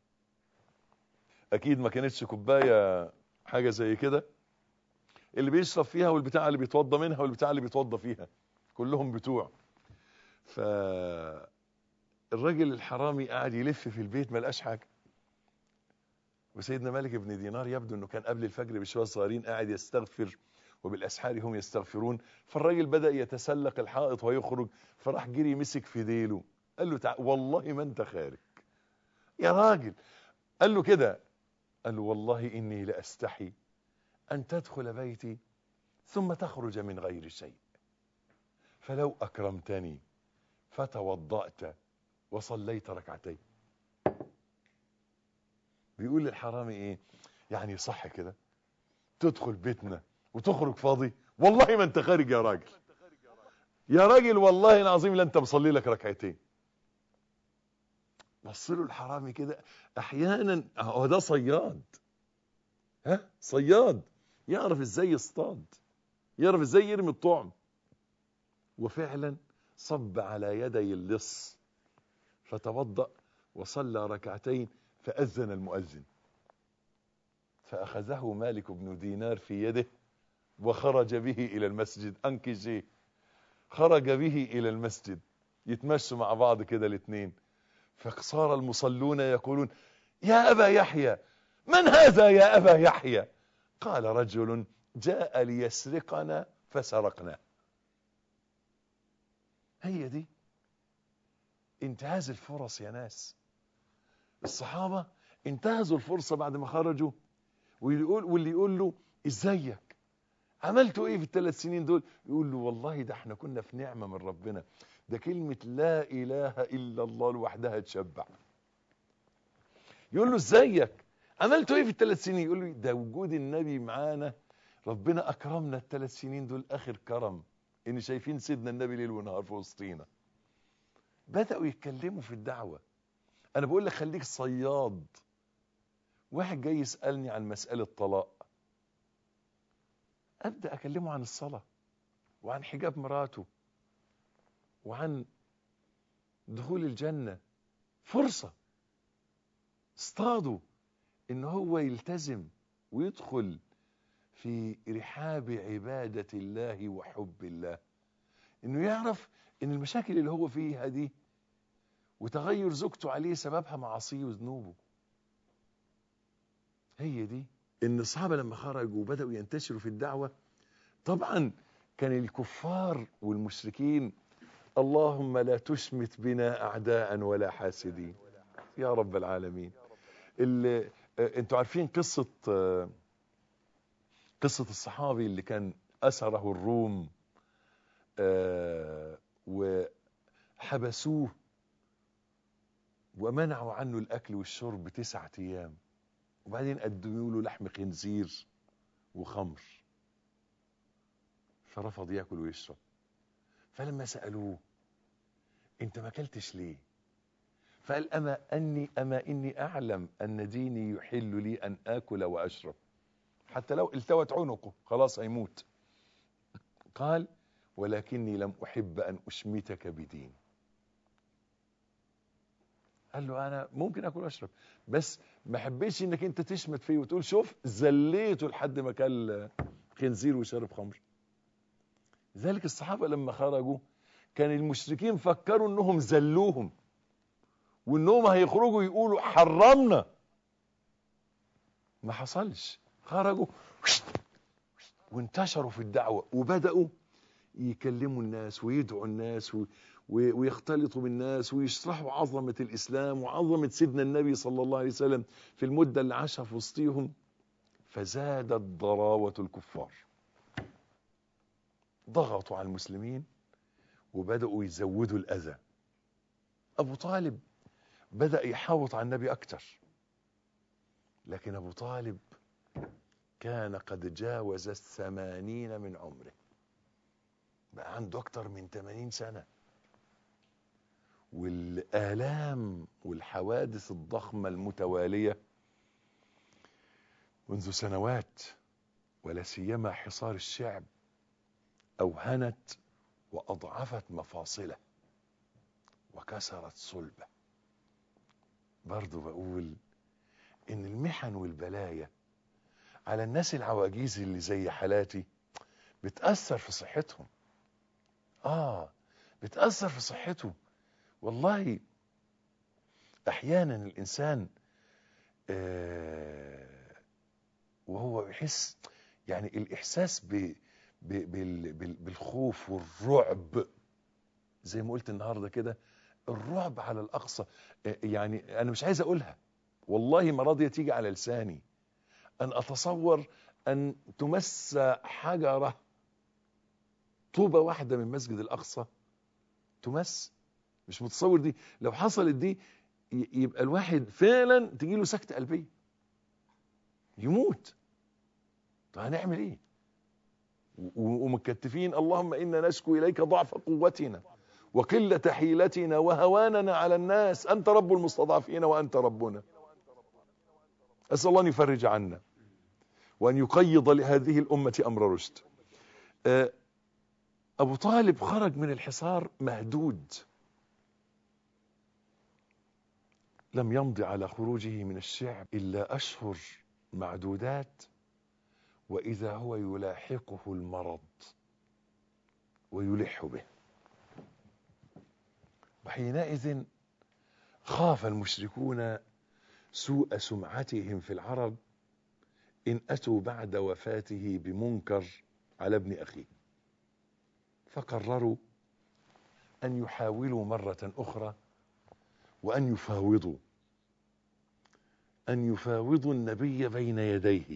اكيد ما كانتش كوبايه حاجه زي كده اللي بيشرب فيها والبتاع اللي بيتوضى منها والبتاع اللي بيتوضى فيها كلهم بتوع ف الراجل الحرامي قاعد يلف في البيت ما لقاش حاجه وسيدنا مالك بن دينار يبدو انه كان قبل الفجر بشويه صغيرين قاعد يستغفر وبالاسحار هم يستغفرون فالراجل بدا يتسلق الحائط ويخرج فراح جري مسك في ديله قال له تعال والله ما انت خارج يا راجل قال له كده قال له والله اني لاستحي ان تدخل بيتي ثم تخرج من غير شيء فلو اكرمتني فتوضأت وصليت ركعتين بيقول للحرامي ايه يعني صح كده تدخل بيتنا وتخرج فاضي والله ما انت خارج يا راجل يا راجل والله العظيم لا انت مصلي لك ركعتين بص له الحرامي كده احيانا هو ده صياد ها صياد يعرف ازاي يصطاد يعرف ازاي يرمي الطعم وفعلا صب على يدي اللص فتوضأ وصلى ركعتين فأذن المؤذن فأخذه مالك بن دينار في يده وخرج به إلى المسجد أنكجي خرج به إلى المسجد يتمشوا مع بعض كده الاثنين فصار المصلون يقولون يا أبا يحيى من هذا يا أبا يحيى قال رجل جاء ليسرقنا فسرقنا هي دي انتهاز الفرص يا ناس الصحابة انتهزوا الفرصة بعد ما خرجوا واللي يقول, واللي يقول له ازيك عملتوا ايه في الثلاث سنين دول يقول له والله ده احنا كنا في نعمة من ربنا ده كلمة لا اله الا الله لوحدها تشبع يقول له ازيك عملتوا ايه في الثلاث سنين يقول له ده وجود النبي معانا ربنا اكرمنا الثلاث سنين دول اخر كرم ان شايفين سيدنا النبي ليل ونهار في وسطينا بدأوا يتكلموا في الدعوة انا بقول لك خليك صياد واحد جاي يسألني عن مسألة طلاق ابدأ اكلمه عن الصلاة وعن حجاب مراته وعن دخول الجنة فرصة اصطادوا ان هو يلتزم ويدخل في رحاب عبادة الله وحب الله انه يعرف ان المشاكل اللي هو فيها دي وتغير زوجته عليه سببها معاصيه وذنوبه هي دي ان الصحابه لما خرجوا وبداوا ينتشروا في الدعوه طبعا كان الكفار والمشركين اللهم لا تشمت بنا اعداء ولا حاسدين يا رب العالمين اللي آه، انتوا عارفين قصه آه، قصه الصحابي اللي كان اسره الروم آه، وحبسوه ومنعوا عنه الاكل والشرب تسعة ايام وبعدين قدموا له لحم خنزير وخمر فرفض ياكل ويشرب فلما سالوه انت ما اكلتش ليه فقال اما اني اما اني اعلم ان ديني يحل لي ان اكل واشرب حتى لو التوت عنقه خلاص هيموت قال ولكني لم احب ان اشمتك بدين قال له انا ممكن اكل واشرب بس ما حبيتش انك انت تشمت فيه وتقول شوف زليته لحد ما كل خنزير وشرب خمر ذلك الصحابه لما خرجوا كان المشركين فكروا انهم زلوهم وانهم هيخرجوا يقولوا حرمنا ما حصلش خرجوا وانتشروا في الدعوه وبداوا يكلموا الناس ويدعوا الناس و... و... ويختلطوا بالناس ويشرحوا عظمه الاسلام وعظمه سيدنا النبي صلى الله عليه وسلم في المده اللي عاشها في وسطيهم فزادت ضراوه الكفار ضغطوا على المسلمين وبداوا يزودوا الاذى ابو طالب بدا يحاوط على النبي اكتر لكن ابو طالب كان قد جاوز الثمانين من عمره بقى عنده اكتر من 80 سنة والآلام والحوادث الضخمة المتوالية منذ سنوات ولا سيما حصار الشعب أوهنت وأضعفت مفاصله وكسرت صلبه برضو بقول إن المحن والبلايا على الناس العواجيز اللي زي حالاتي بتأثر في صحتهم آه بتأثر في صحته والله أحيانا الإنسان آه وهو يحس يعني الإحساس ب ب بال بال بالخوف والرعب زي ما قلت النهارده كده الرعب على الأقصى آه يعني أنا مش عايز أقولها والله ما راضية تيجي على لساني أن أتصور أن تمس حجرة طوبة واحدة من مسجد الأقصى تمس مش متصور دي لو حصلت دي يبقى الواحد فعلا تجيله سكتة قلبية يموت طب هنعمل ايه ومكتفين اللهم إنا نشكو إليك ضعف قوتنا وقلة حيلتنا وهواننا على الناس أنت رب المستضعفين وأنت ربنا أسأل الله أن يفرج عنا وأن يقيض لهذه الأمة أمر رشد أبو طالب خرج من الحصار مهدود لم يمض على خروجه من الشعب إلا أشهر معدودات وإذا هو يلاحقه المرض ويلح به وحينئذ خاف المشركون سوء سمعتهم في العرب إن أتوا بعد وفاته بمنكر على ابن أخيه فقرروا أن يحاولوا مرة أخرى وأن يفاوضوا أن يفاوضوا النبي بين يديه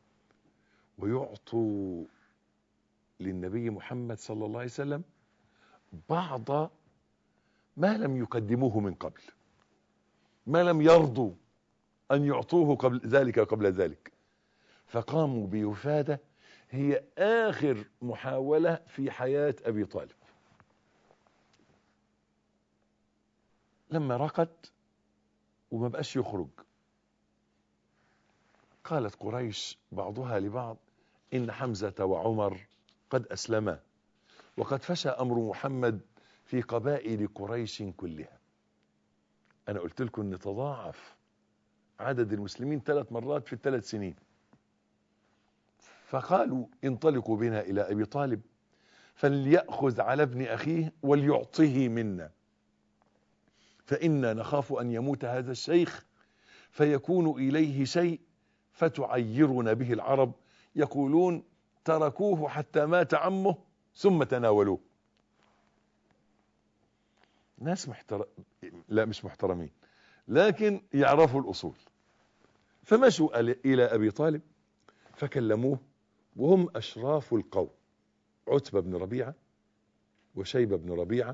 ويعطوا للنبي محمد صلى الله عليه وسلم بعض ما لم يقدموه من قبل ما لم يرضوا أن يعطوه قبل ذلك قبل ذلك فقاموا بوفادة هي آخر محاولة في حياة أبي طالب لما رقد وما بقاش يخرج قالت قريش بعضها لبعض إن حمزة وعمر قد أسلما وقد فشى أمر محمد في قبائل قريش كلها أنا قلت لكم أن تضاعف عدد المسلمين ثلاث مرات في الثلاث سنين فقالوا انطلقوا بنا إلى أبي طالب فليأخذ على ابن أخيه وليعطه منا فإنا نخاف أن يموت هذا الشيخ فيكون إليه شيء فتعيرنا به العرب يقولون تركوه حتى مات عمه ثم تناولوه ناس محترم لا مش محترمين لكن يعرفوا الأصول فمشوا إلى أبي طالب فكلموه وهم أشراف القوم عتبة بن ربيعة وشيبة بن ربيعة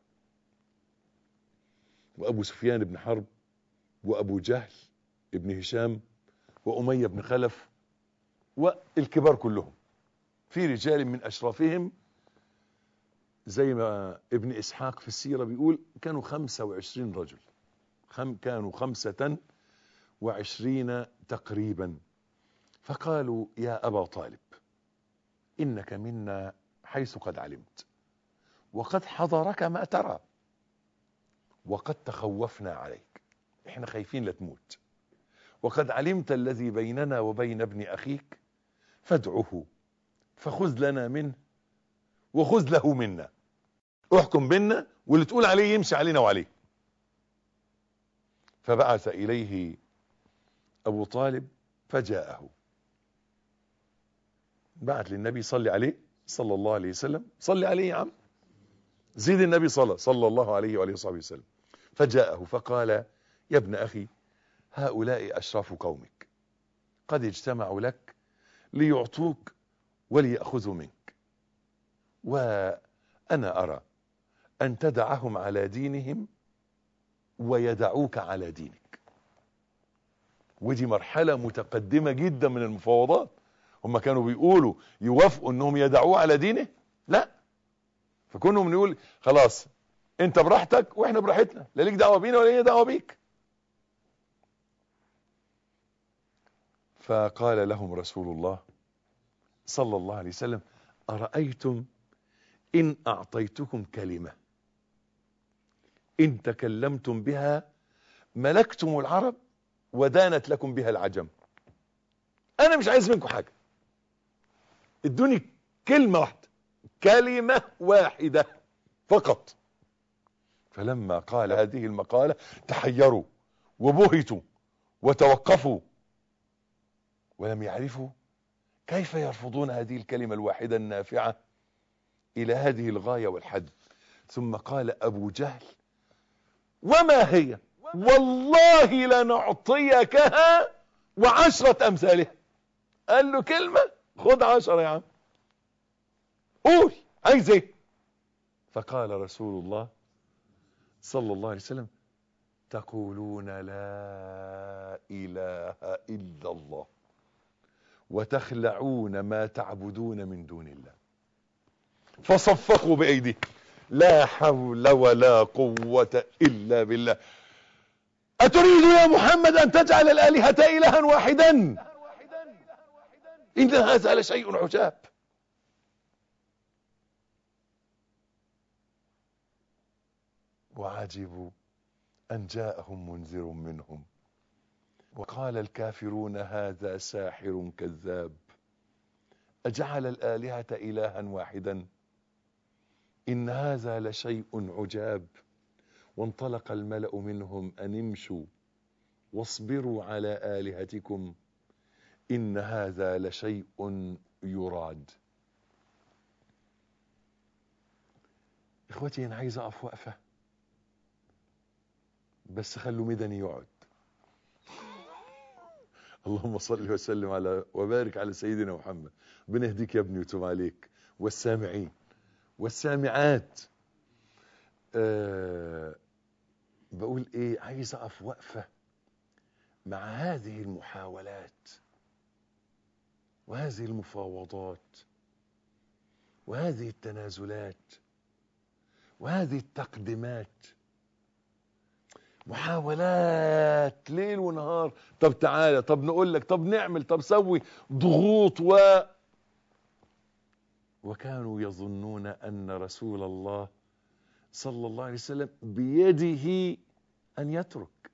وأبو سفيان بن حرب وأبو جهل بن هشام وأمية بن خلف والكبار كلهم في رجال من أشرافهم زي ما ابن إسحاق في السيرة بيقول كانوا خمسة وعشرين رجل خم كانوا خمسة وعشرين تقريبا فقالوا يا أبا طالب إنك منا حيث قد علمت وقد حضرك ما ترى وقد تخوفنا عليك احنا خايفين لا تموت وقد علمت الذي بيننا وبين ابن أخيك فادعه فخذ لنا منه وخذ له منا احكم بينا واللي تقول عليه يمشي علينا وعليه فبعث إليه أبو طالب فجاءه بعت للنبي صلي عليه صلى الله عليه وسلم صلي عليه يا عم زيد النبي صلى صلى الله عليه وآله وصحبه وسلم فجاءه فقال يا ابن أخي هؤلاء أشراف قومك قد اجتمعوا لك ليعطوك وليأخذوا منك وأنا أرى أن تدعهم على دينهم ويدعوك على دينك ودي مرحلة متقدمة جدا من المفاوضات هم كانوا بيقولوا يوافقوا انهم يدعوه على دينه لا فكونهم نقول خلاص انت براحتك واحنا براحتنا لا ليك دعوه بينا ولا لينا دعوه بيك فقال لهم رسول الله صلى الله عليه وسلم أرأيتم إن أعطيتكم كلمة إن تكلمتم بها ملكتم العرب ودانت لكم بها العجم أنا مش عايز منكم حاجة ادوني كلمة واحدة كلمة واحدة فقط فلما قال هذه المقالة تحيروا وبهتوا وتوقفوا ولم يعرفوا كيف يرفضون هذه الكلمة الواحدة النافعة إلى هذه الغاية والحد ثم قال أبو جهل وما هي والله لنعطيكها وعشرة أمثالها قال له كلمة خد عشرة يا عم قول عايز ايه فقال رسول الله صلى الله عليه وسلم تقولون لا إله إلا الله وتخلعون ما تعبدون من دون الله فصفقوا بأيديهم لا حول ولا قوة إلا بالله أتريد يا محمد أن تجعل الآلهة إلها واحدا إن هذا لشيء عجاب وعجبوا أن جاءهم منذر منهم وقال الكافرون هذا ساحر كذاب أجعل الآلهة إلها واحدا إن هذا لشيء عجاب وانطلق الملأ منهم أن امشوا واصبروا على آلهتكم إن هذا لشيء يراد إخوتي أنا عايز أقف وقفة بس خلوا مدني يقعد اللهم صل وسلم على وبارك على سيدنا محمد بنهديك يا ابني وتوب عليك والسامعين والسامعات أه بقول ايه عايز اقف وقفة مع هذه المحاولات وهذه المفاوضات وهذه التنازلات وهذه التقدمات محاولات ليل ونهار طب تعالى طب نقول لك طب نعمل طب سوي ضغوط و وكانوا يظنون أن رسول الله صلى الله عليه وسلم بيده أن يترك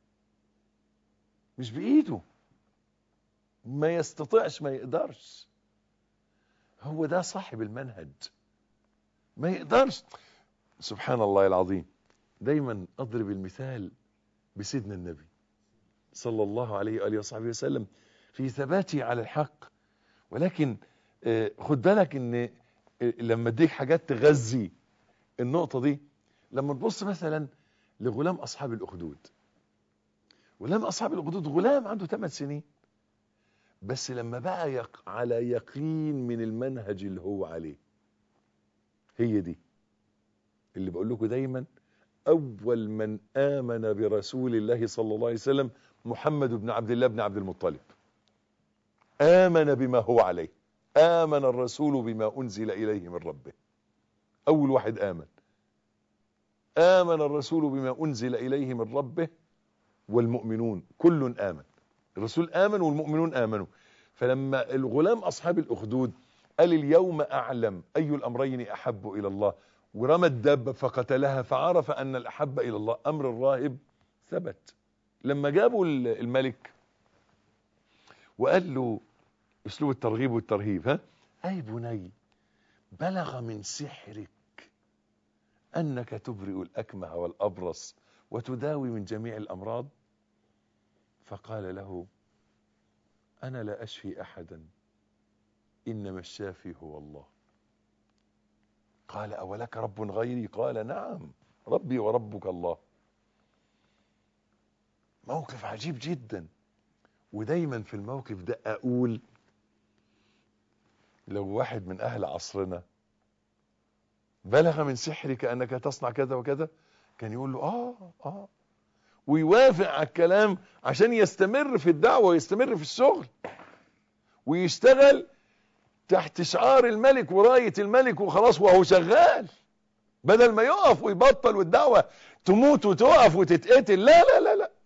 مش بإيده ما يستطيعش ما يقدرش هو ده صاحب المنهج ما يقدرش سبحان الله العظيم دايما اضرب المثال بسيدنا النبي صلى الله عليه واله وصحبه وسلم في ثباته على الحق ولكن آه، خد بالك ان آه، لما اديك حاجات تغذي النقطه دي لما تبص مثلا لغلام اصحاب الاخدود غلام اصحاب الاخدود غلام عنده 8 سنين بس لما بقى يق... على يقين من المنهج اللي هو عليه هي دي اللي بقول لكم دايما اول من امن برسول الله صلى الله عليه وسلم محمد بن عبد الله بن عبد المطلب امن بما هو عليه امن الرسول بما انزل اليه من ربه اول واحد امن امن الرسول بما انزل اليه من ربه والمؤمنون كل امن الرسول امن والمؤمنون امنوا فلما الغلام اصحاب الاخدود قال اليوم اعلم اي الامرين احب الى الله ورمى الدابة فقتلها فعرف ان الاحب الى الله امر الراهب ثبت لما جابوا الملك وقال له اسلوب الترغيب والترهيب ها اي بني بلغ من سحرك انك تبرئ الاكمه والابرص وتداوي من جميع الامراض فقال له انا لا اشفي احدا انما الشافي هو الله قال اولك رب غيري قال نعم ربي وربك الله موقف عجيب جدا ودايما في الموقف ده اقول لو واحد من اهل عصرنا بلغ من سحرك انك تصنع كذا وكذا كان يقول له اه اه ويوافق على الكلام عشان يستمر في الدعوة ويستمر في الشغل ويشتغل تحت شعار الملك وراية الملك وخلاص وهو شغال بدل ما يقف ويبطل والدعوة تموت وتقف وتتقتل لا لا لا لا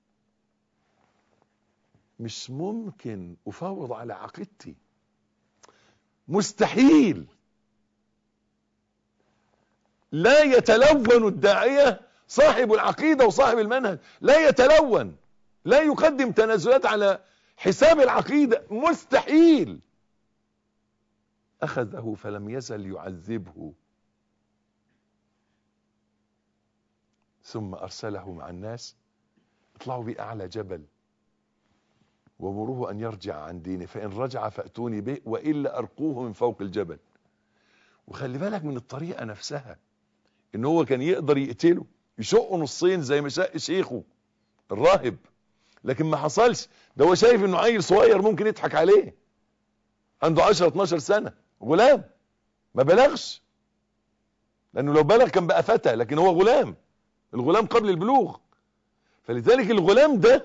مش ممكن افاوض على عقيدتي مستحيل لا يتلون الداعية صاحب العقيدة وصاحب المنهج لا يتلون لا يقدم تنازلات على حساب العقيدة مستحيل أخذه فلم يزل يعذبه ثم أرسله مع الناس اطلعوا بأعلى جبل ومروه أن يرجع عن دينه فإن رجع فأتوني به وإلا أرقوه من فوق الجبل وخلي بالك من الطريقة نفسها إن هو كان يقدر يقتله يشقه نصين زي ما شق شيخه الراهب لكن ما حصلش ده هو شايف انه عيل صغير ممكن يضحك عليه عنده 10 12 سنة غلام ما بلغش لانه لو بلغ كان بقى فتى لكن هو غلام الغلام قبل البلوغ فلذلك الغلام ده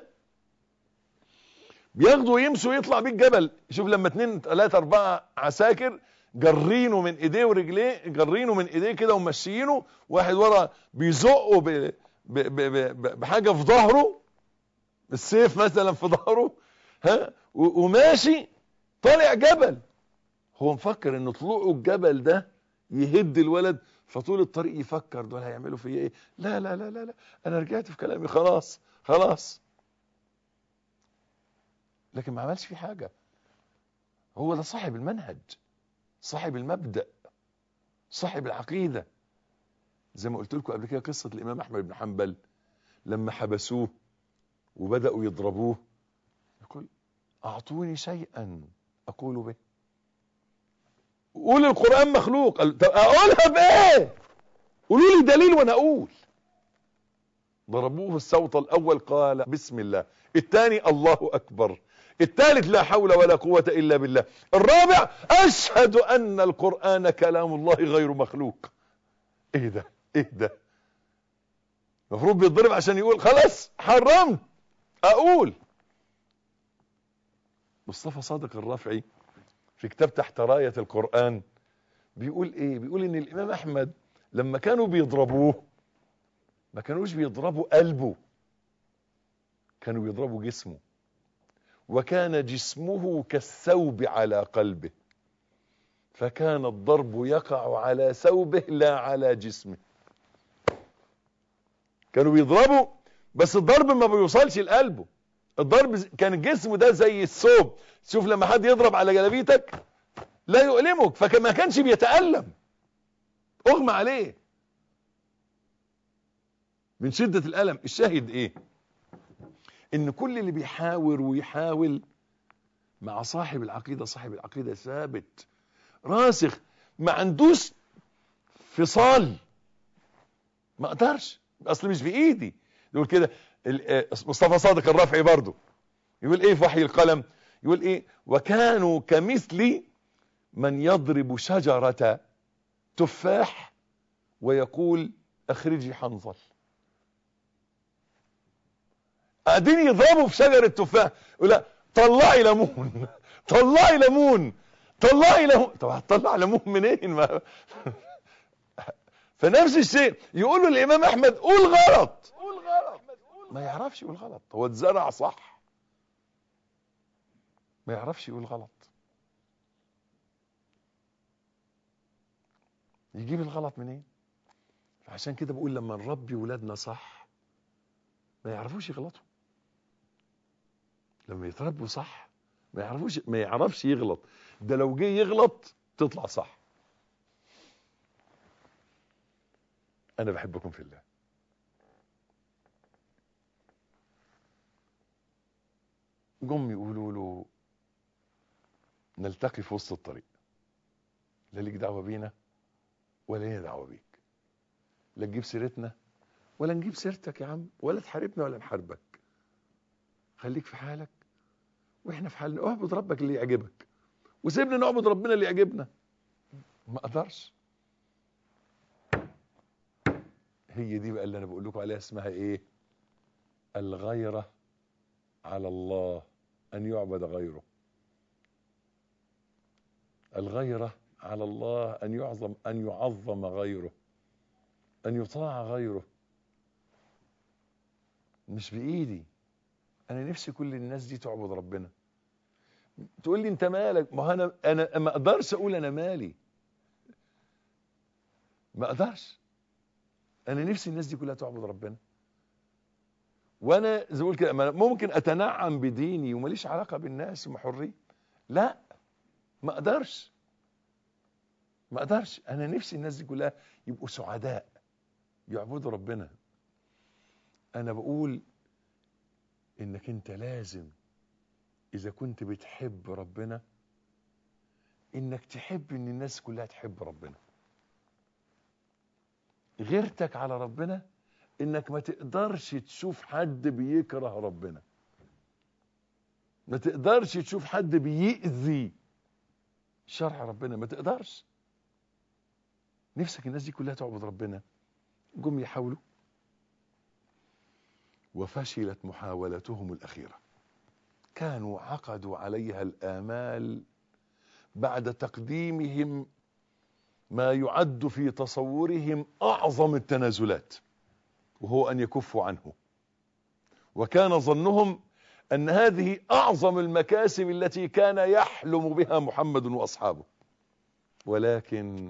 بياخده ويمشي ويطلع بيه الجبل شوف لما اتنين تلاتة اربعة عساكر جرينه من ايديه ورجليه جرينه من ايديه كده ومشيينه واحد ورا بيزقه ب... ب... ب... ب... بحاجة في ظهره السيف مثلا في ظهره ها و... وماشي طالع جبل هو مفكر ان طلوعه الجبل ده يهد الولد فطول الطريق يفكر دول هيعملوا فيا ايه لا لا لا لا لا انا رجعت في كلامي خلاص خلاص لكن ما عملش فيه حاجة هو ده صاحب المنهج صاحب المبدأ صاحب العقيدة زي ما قلت لكم قبل كده قصة الإمام أحمد بن حنبل لما حبسوه وبدأوا يضربوه يقول أعطوني شيئا أقول به قول القرآن مخلوق قال طب أقولها بإيه قولوا لي دليل وأنا أقول ضربوه الصوت الأول قال بسم الله الثاني الله أكبر الثالث لا حول ولا قوة إلا بالله الرابع أشهد أن القرآن كلام الله غير مخلوق إيه ده إيه ده المفروض بيتضرب عشان يقول خلاص حرمت أقول مصطفى صادق الرافعي في كتاب تحت راية القرآن بيقول ايه بيقول ان الامام احمد لما كانوا بيضربوه ما كانوش بيضربوا قلبه كانوا بيضربوا جسمه وكان جسمه كالثوب على قلبه فكان الضرب يقع على ثوبه لا على جسمه كانوا بيضربوا بس الضرب ما بيوصلش لقلبه الضرب كان جسمه ده زي الثوب شوف لما حد يضرب على جلابيتك لا يؤلمك فما كانش بيتألم اغمى عليه من شدة الألم الشاهد ايه ان كل اللي بيحاور ويحاول مع صاحب العقيدة صاحب العقيدة ثابت راسخ ما عندوش فصال ما اقدرش اصل مش بايدي يقول كده مصطفى صادق الرافعي برضه يقول ايه في وحي القلم يقول ايه وكانوا كمثل من يضرب شجرة تفاح ويقول اخرجي حنظل قاعدين يضربوا في شجرة تفاح يقول لا طلعي ليمون طلعي ليمون طلعي ليمون طب هتطلع ليمون منين ما فنفس الشيء يقول له الامام احمد قول غلط قول غلط ما يعرفش يقول غلط هو اتزرع صح ما يعرفش يقول غلط يجيب الغلط منين عشان كده بقول لما نربي ولادنا صح ما يعرفوش يغلطوا لما يتربوا صح ما يعرفوش ما يعرفش يغلط ده لو جه يغلط تطلع صح انا بحبكم في الله جم يقولوا له نلتقي في وسط الطريق لا ليك دعوه بينا ولا لينا دعوه بيك لا تجيب سيرتنا ولا نجيب سيرتك يا عم ولا تحاربنا ولا نحاربك خليك في حالك واحنا في حالنا اعبد ربك اللي يعجبك وسيبنا نعبد ربنا اللي يعجبنا ما اقدرش هي دي بقى اللي انا بقول لكم عليها اسمها ايه الغيرة على الله ان يعبد غيره الغيرة على الله ان يعظم ان يعظم غيره ان يطاع غيره مش بايدي انا نفسي كل الناس دي تعبد ربنا تقول لي انت مالك ما انا انا ما اقدرش اقول انا مالي ما اقدرش انا نفسي الناس دي كلها تعبد ربنا وانا زي ما كده ممكن اتنعم بديني وماليش علاقه بالناس وحريه لا ما اقدرش ما اقدرش انا نفسي الناس دي كلها يبقوا سعداء يعبدوا ربنا انا بقول انك انت لازم اذا كنت بتحب ربنا انك تحب ان الناس كلها تحب ربنا غيرتك على ربنا انك ما تقدرش تشوف حد بيكره ربنا ما تقدرش تشوف حد بيأذي شرع ربنا ما تقدرش نفسك الناس دي كلها تعبد ربنا جم يحاولوا وفشلت محاولتهم الأخيرة كانوا عقدوا عليها الآمال بعد تقديمهم ما يعد في تصورهم أعظم التنازلات وهو أن يكفوا عنه وكان ظنهم أن هذه أعظم المكاسب التي كان يحلم بها محمد وأصحابه ولكن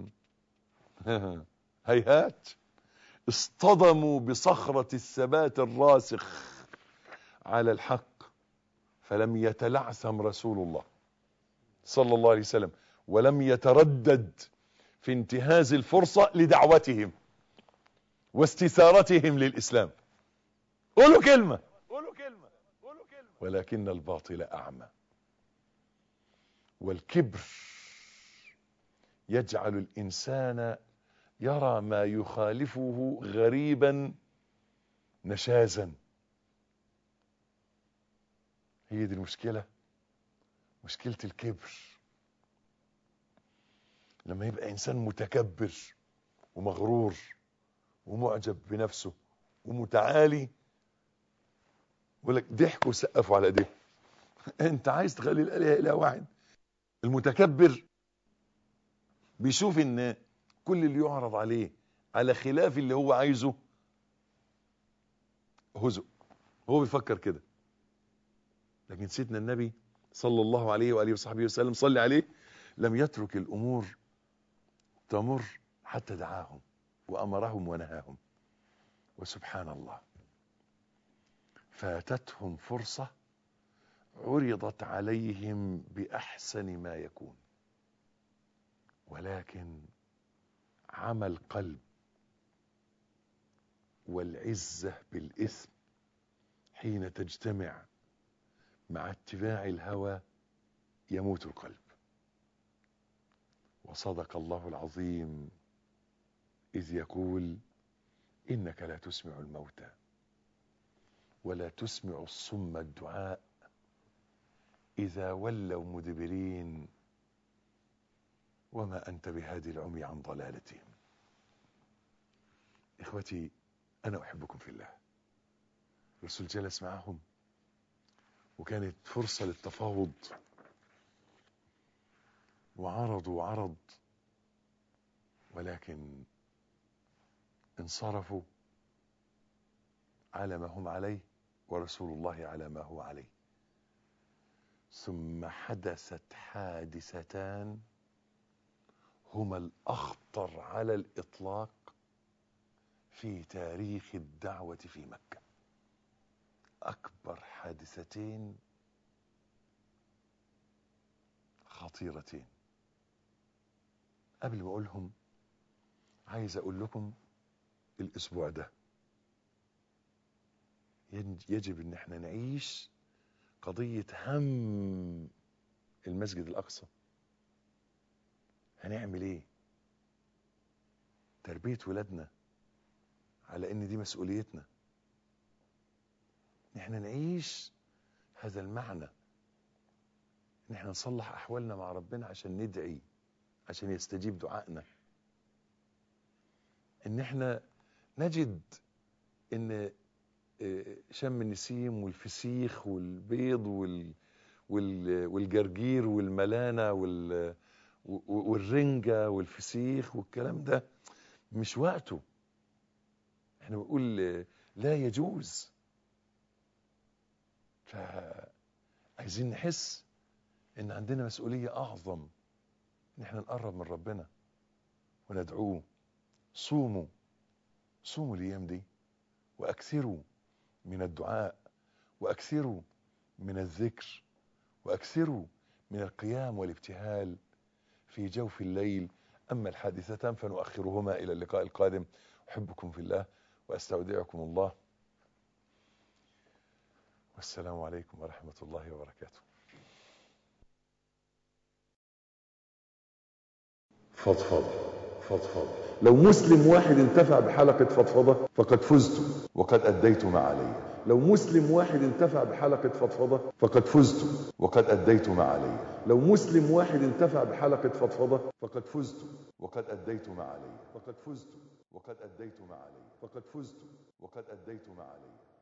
هيهات اصطدموا بصخرة الثبات الراسخ على الحق فلم يتلعثم رسول الله صلى الله عليه وسلم ولم يتردد في انتهاز الفرصة لدعوتهم واستثارتهم للإسلام قولوا كلمة قولوا كلمة قولوا كلمة ولكن الباطل أعمى والكبر يجعل الإنسان يرى ما يخالفه غريبا نشازا هي دي المشكلة مشكلة الكبر لما يبقى إنسان متكبر ومغرور ومعجب بنفسه ومتعالي يقول لك ضحكوا وسقفوا على ايديه انت عايز تخلي الالهه اله واحد المتكبر بيشوف ان كل اللي يعرض عليه على خلاف اللي هو عايزه هزء هو بيفكر كده لكن سيدنا النبي صلى الله عليه وآله وصحبه وسلم صلي عليه لم يترك الأمور تمر حتى دعاهم وأمرهم ونهاهم وسبحان الله فاتتهم فرصة عرضت عليهم بأحسن ما يكون ولكن عمل قلب والعزة بالإثم حين تجتمع مع اتباع الهوى يموت القلب وصدق الله العظيم إذ يقول إنك لا تسمع الموتى ولا تسمع الصم الدعاء إذا ولوا مدبرين وما أنت بهادي العمي عن ضلالتهم إخوتي أنا أحبكم في الله الرسول جلس معهم وكانت فرصة للتفاوض وعرضوا عرض ولكن انصرفوا على ما هم عليه ورسول الله على ما هو عليه ثم حدثت حادثتان هما الأخطر على الإطلاق في تاريخ الدعوة في مكة أكبر حادثتين خطيرتين قبل ما أقولهم عايز أقول لكم الأسبوع ده يجب ان احنا نعيش قضية هم المسجد الاقصى هنعمل ايه تربية ولادنا على ان دي مسؤوليتنا ان احنا نعيش هذا المعنى ان احنا نصلح احوالنا مع ربنا عشان ندعي عشان يستجيب دعائنا ان احنا نجد ان شم النسيم والفسيخ والبيض وال وال والجرجير والملانه وال والرنجه والفسيخ والكلام ده مش وقته احنا بنقول لا يجوز فعايزين نحس ان عندنا مسؤوليه اعظم ان احنا نقرب من ربنا وندعوه صوموا صوموا الايام دي واكثروا من الدعاء واكثروا من الذكر واكثروا من القيام والابتهال في جوف الليل اما الحادثتان فنؤخرهما الى اللقاء القادم احبكم في الله واستودعكم الله والسلام عليكم ورحمه الله وبركاته فضفض فضفض لو مسلم واحد انتفع بحلقة فضفضة فقد فزت وقد أديت ما علي لو مسلم واحد انتفع بحلقة فضفضة فقد فزت وقد أديت ما علي لو مسلم واحد انتفع بحلقة فضفضة فقد فزت وقد أديت ما علي فقد فزت وقد أديت ما علي فقد فزت وقد أديت ما علي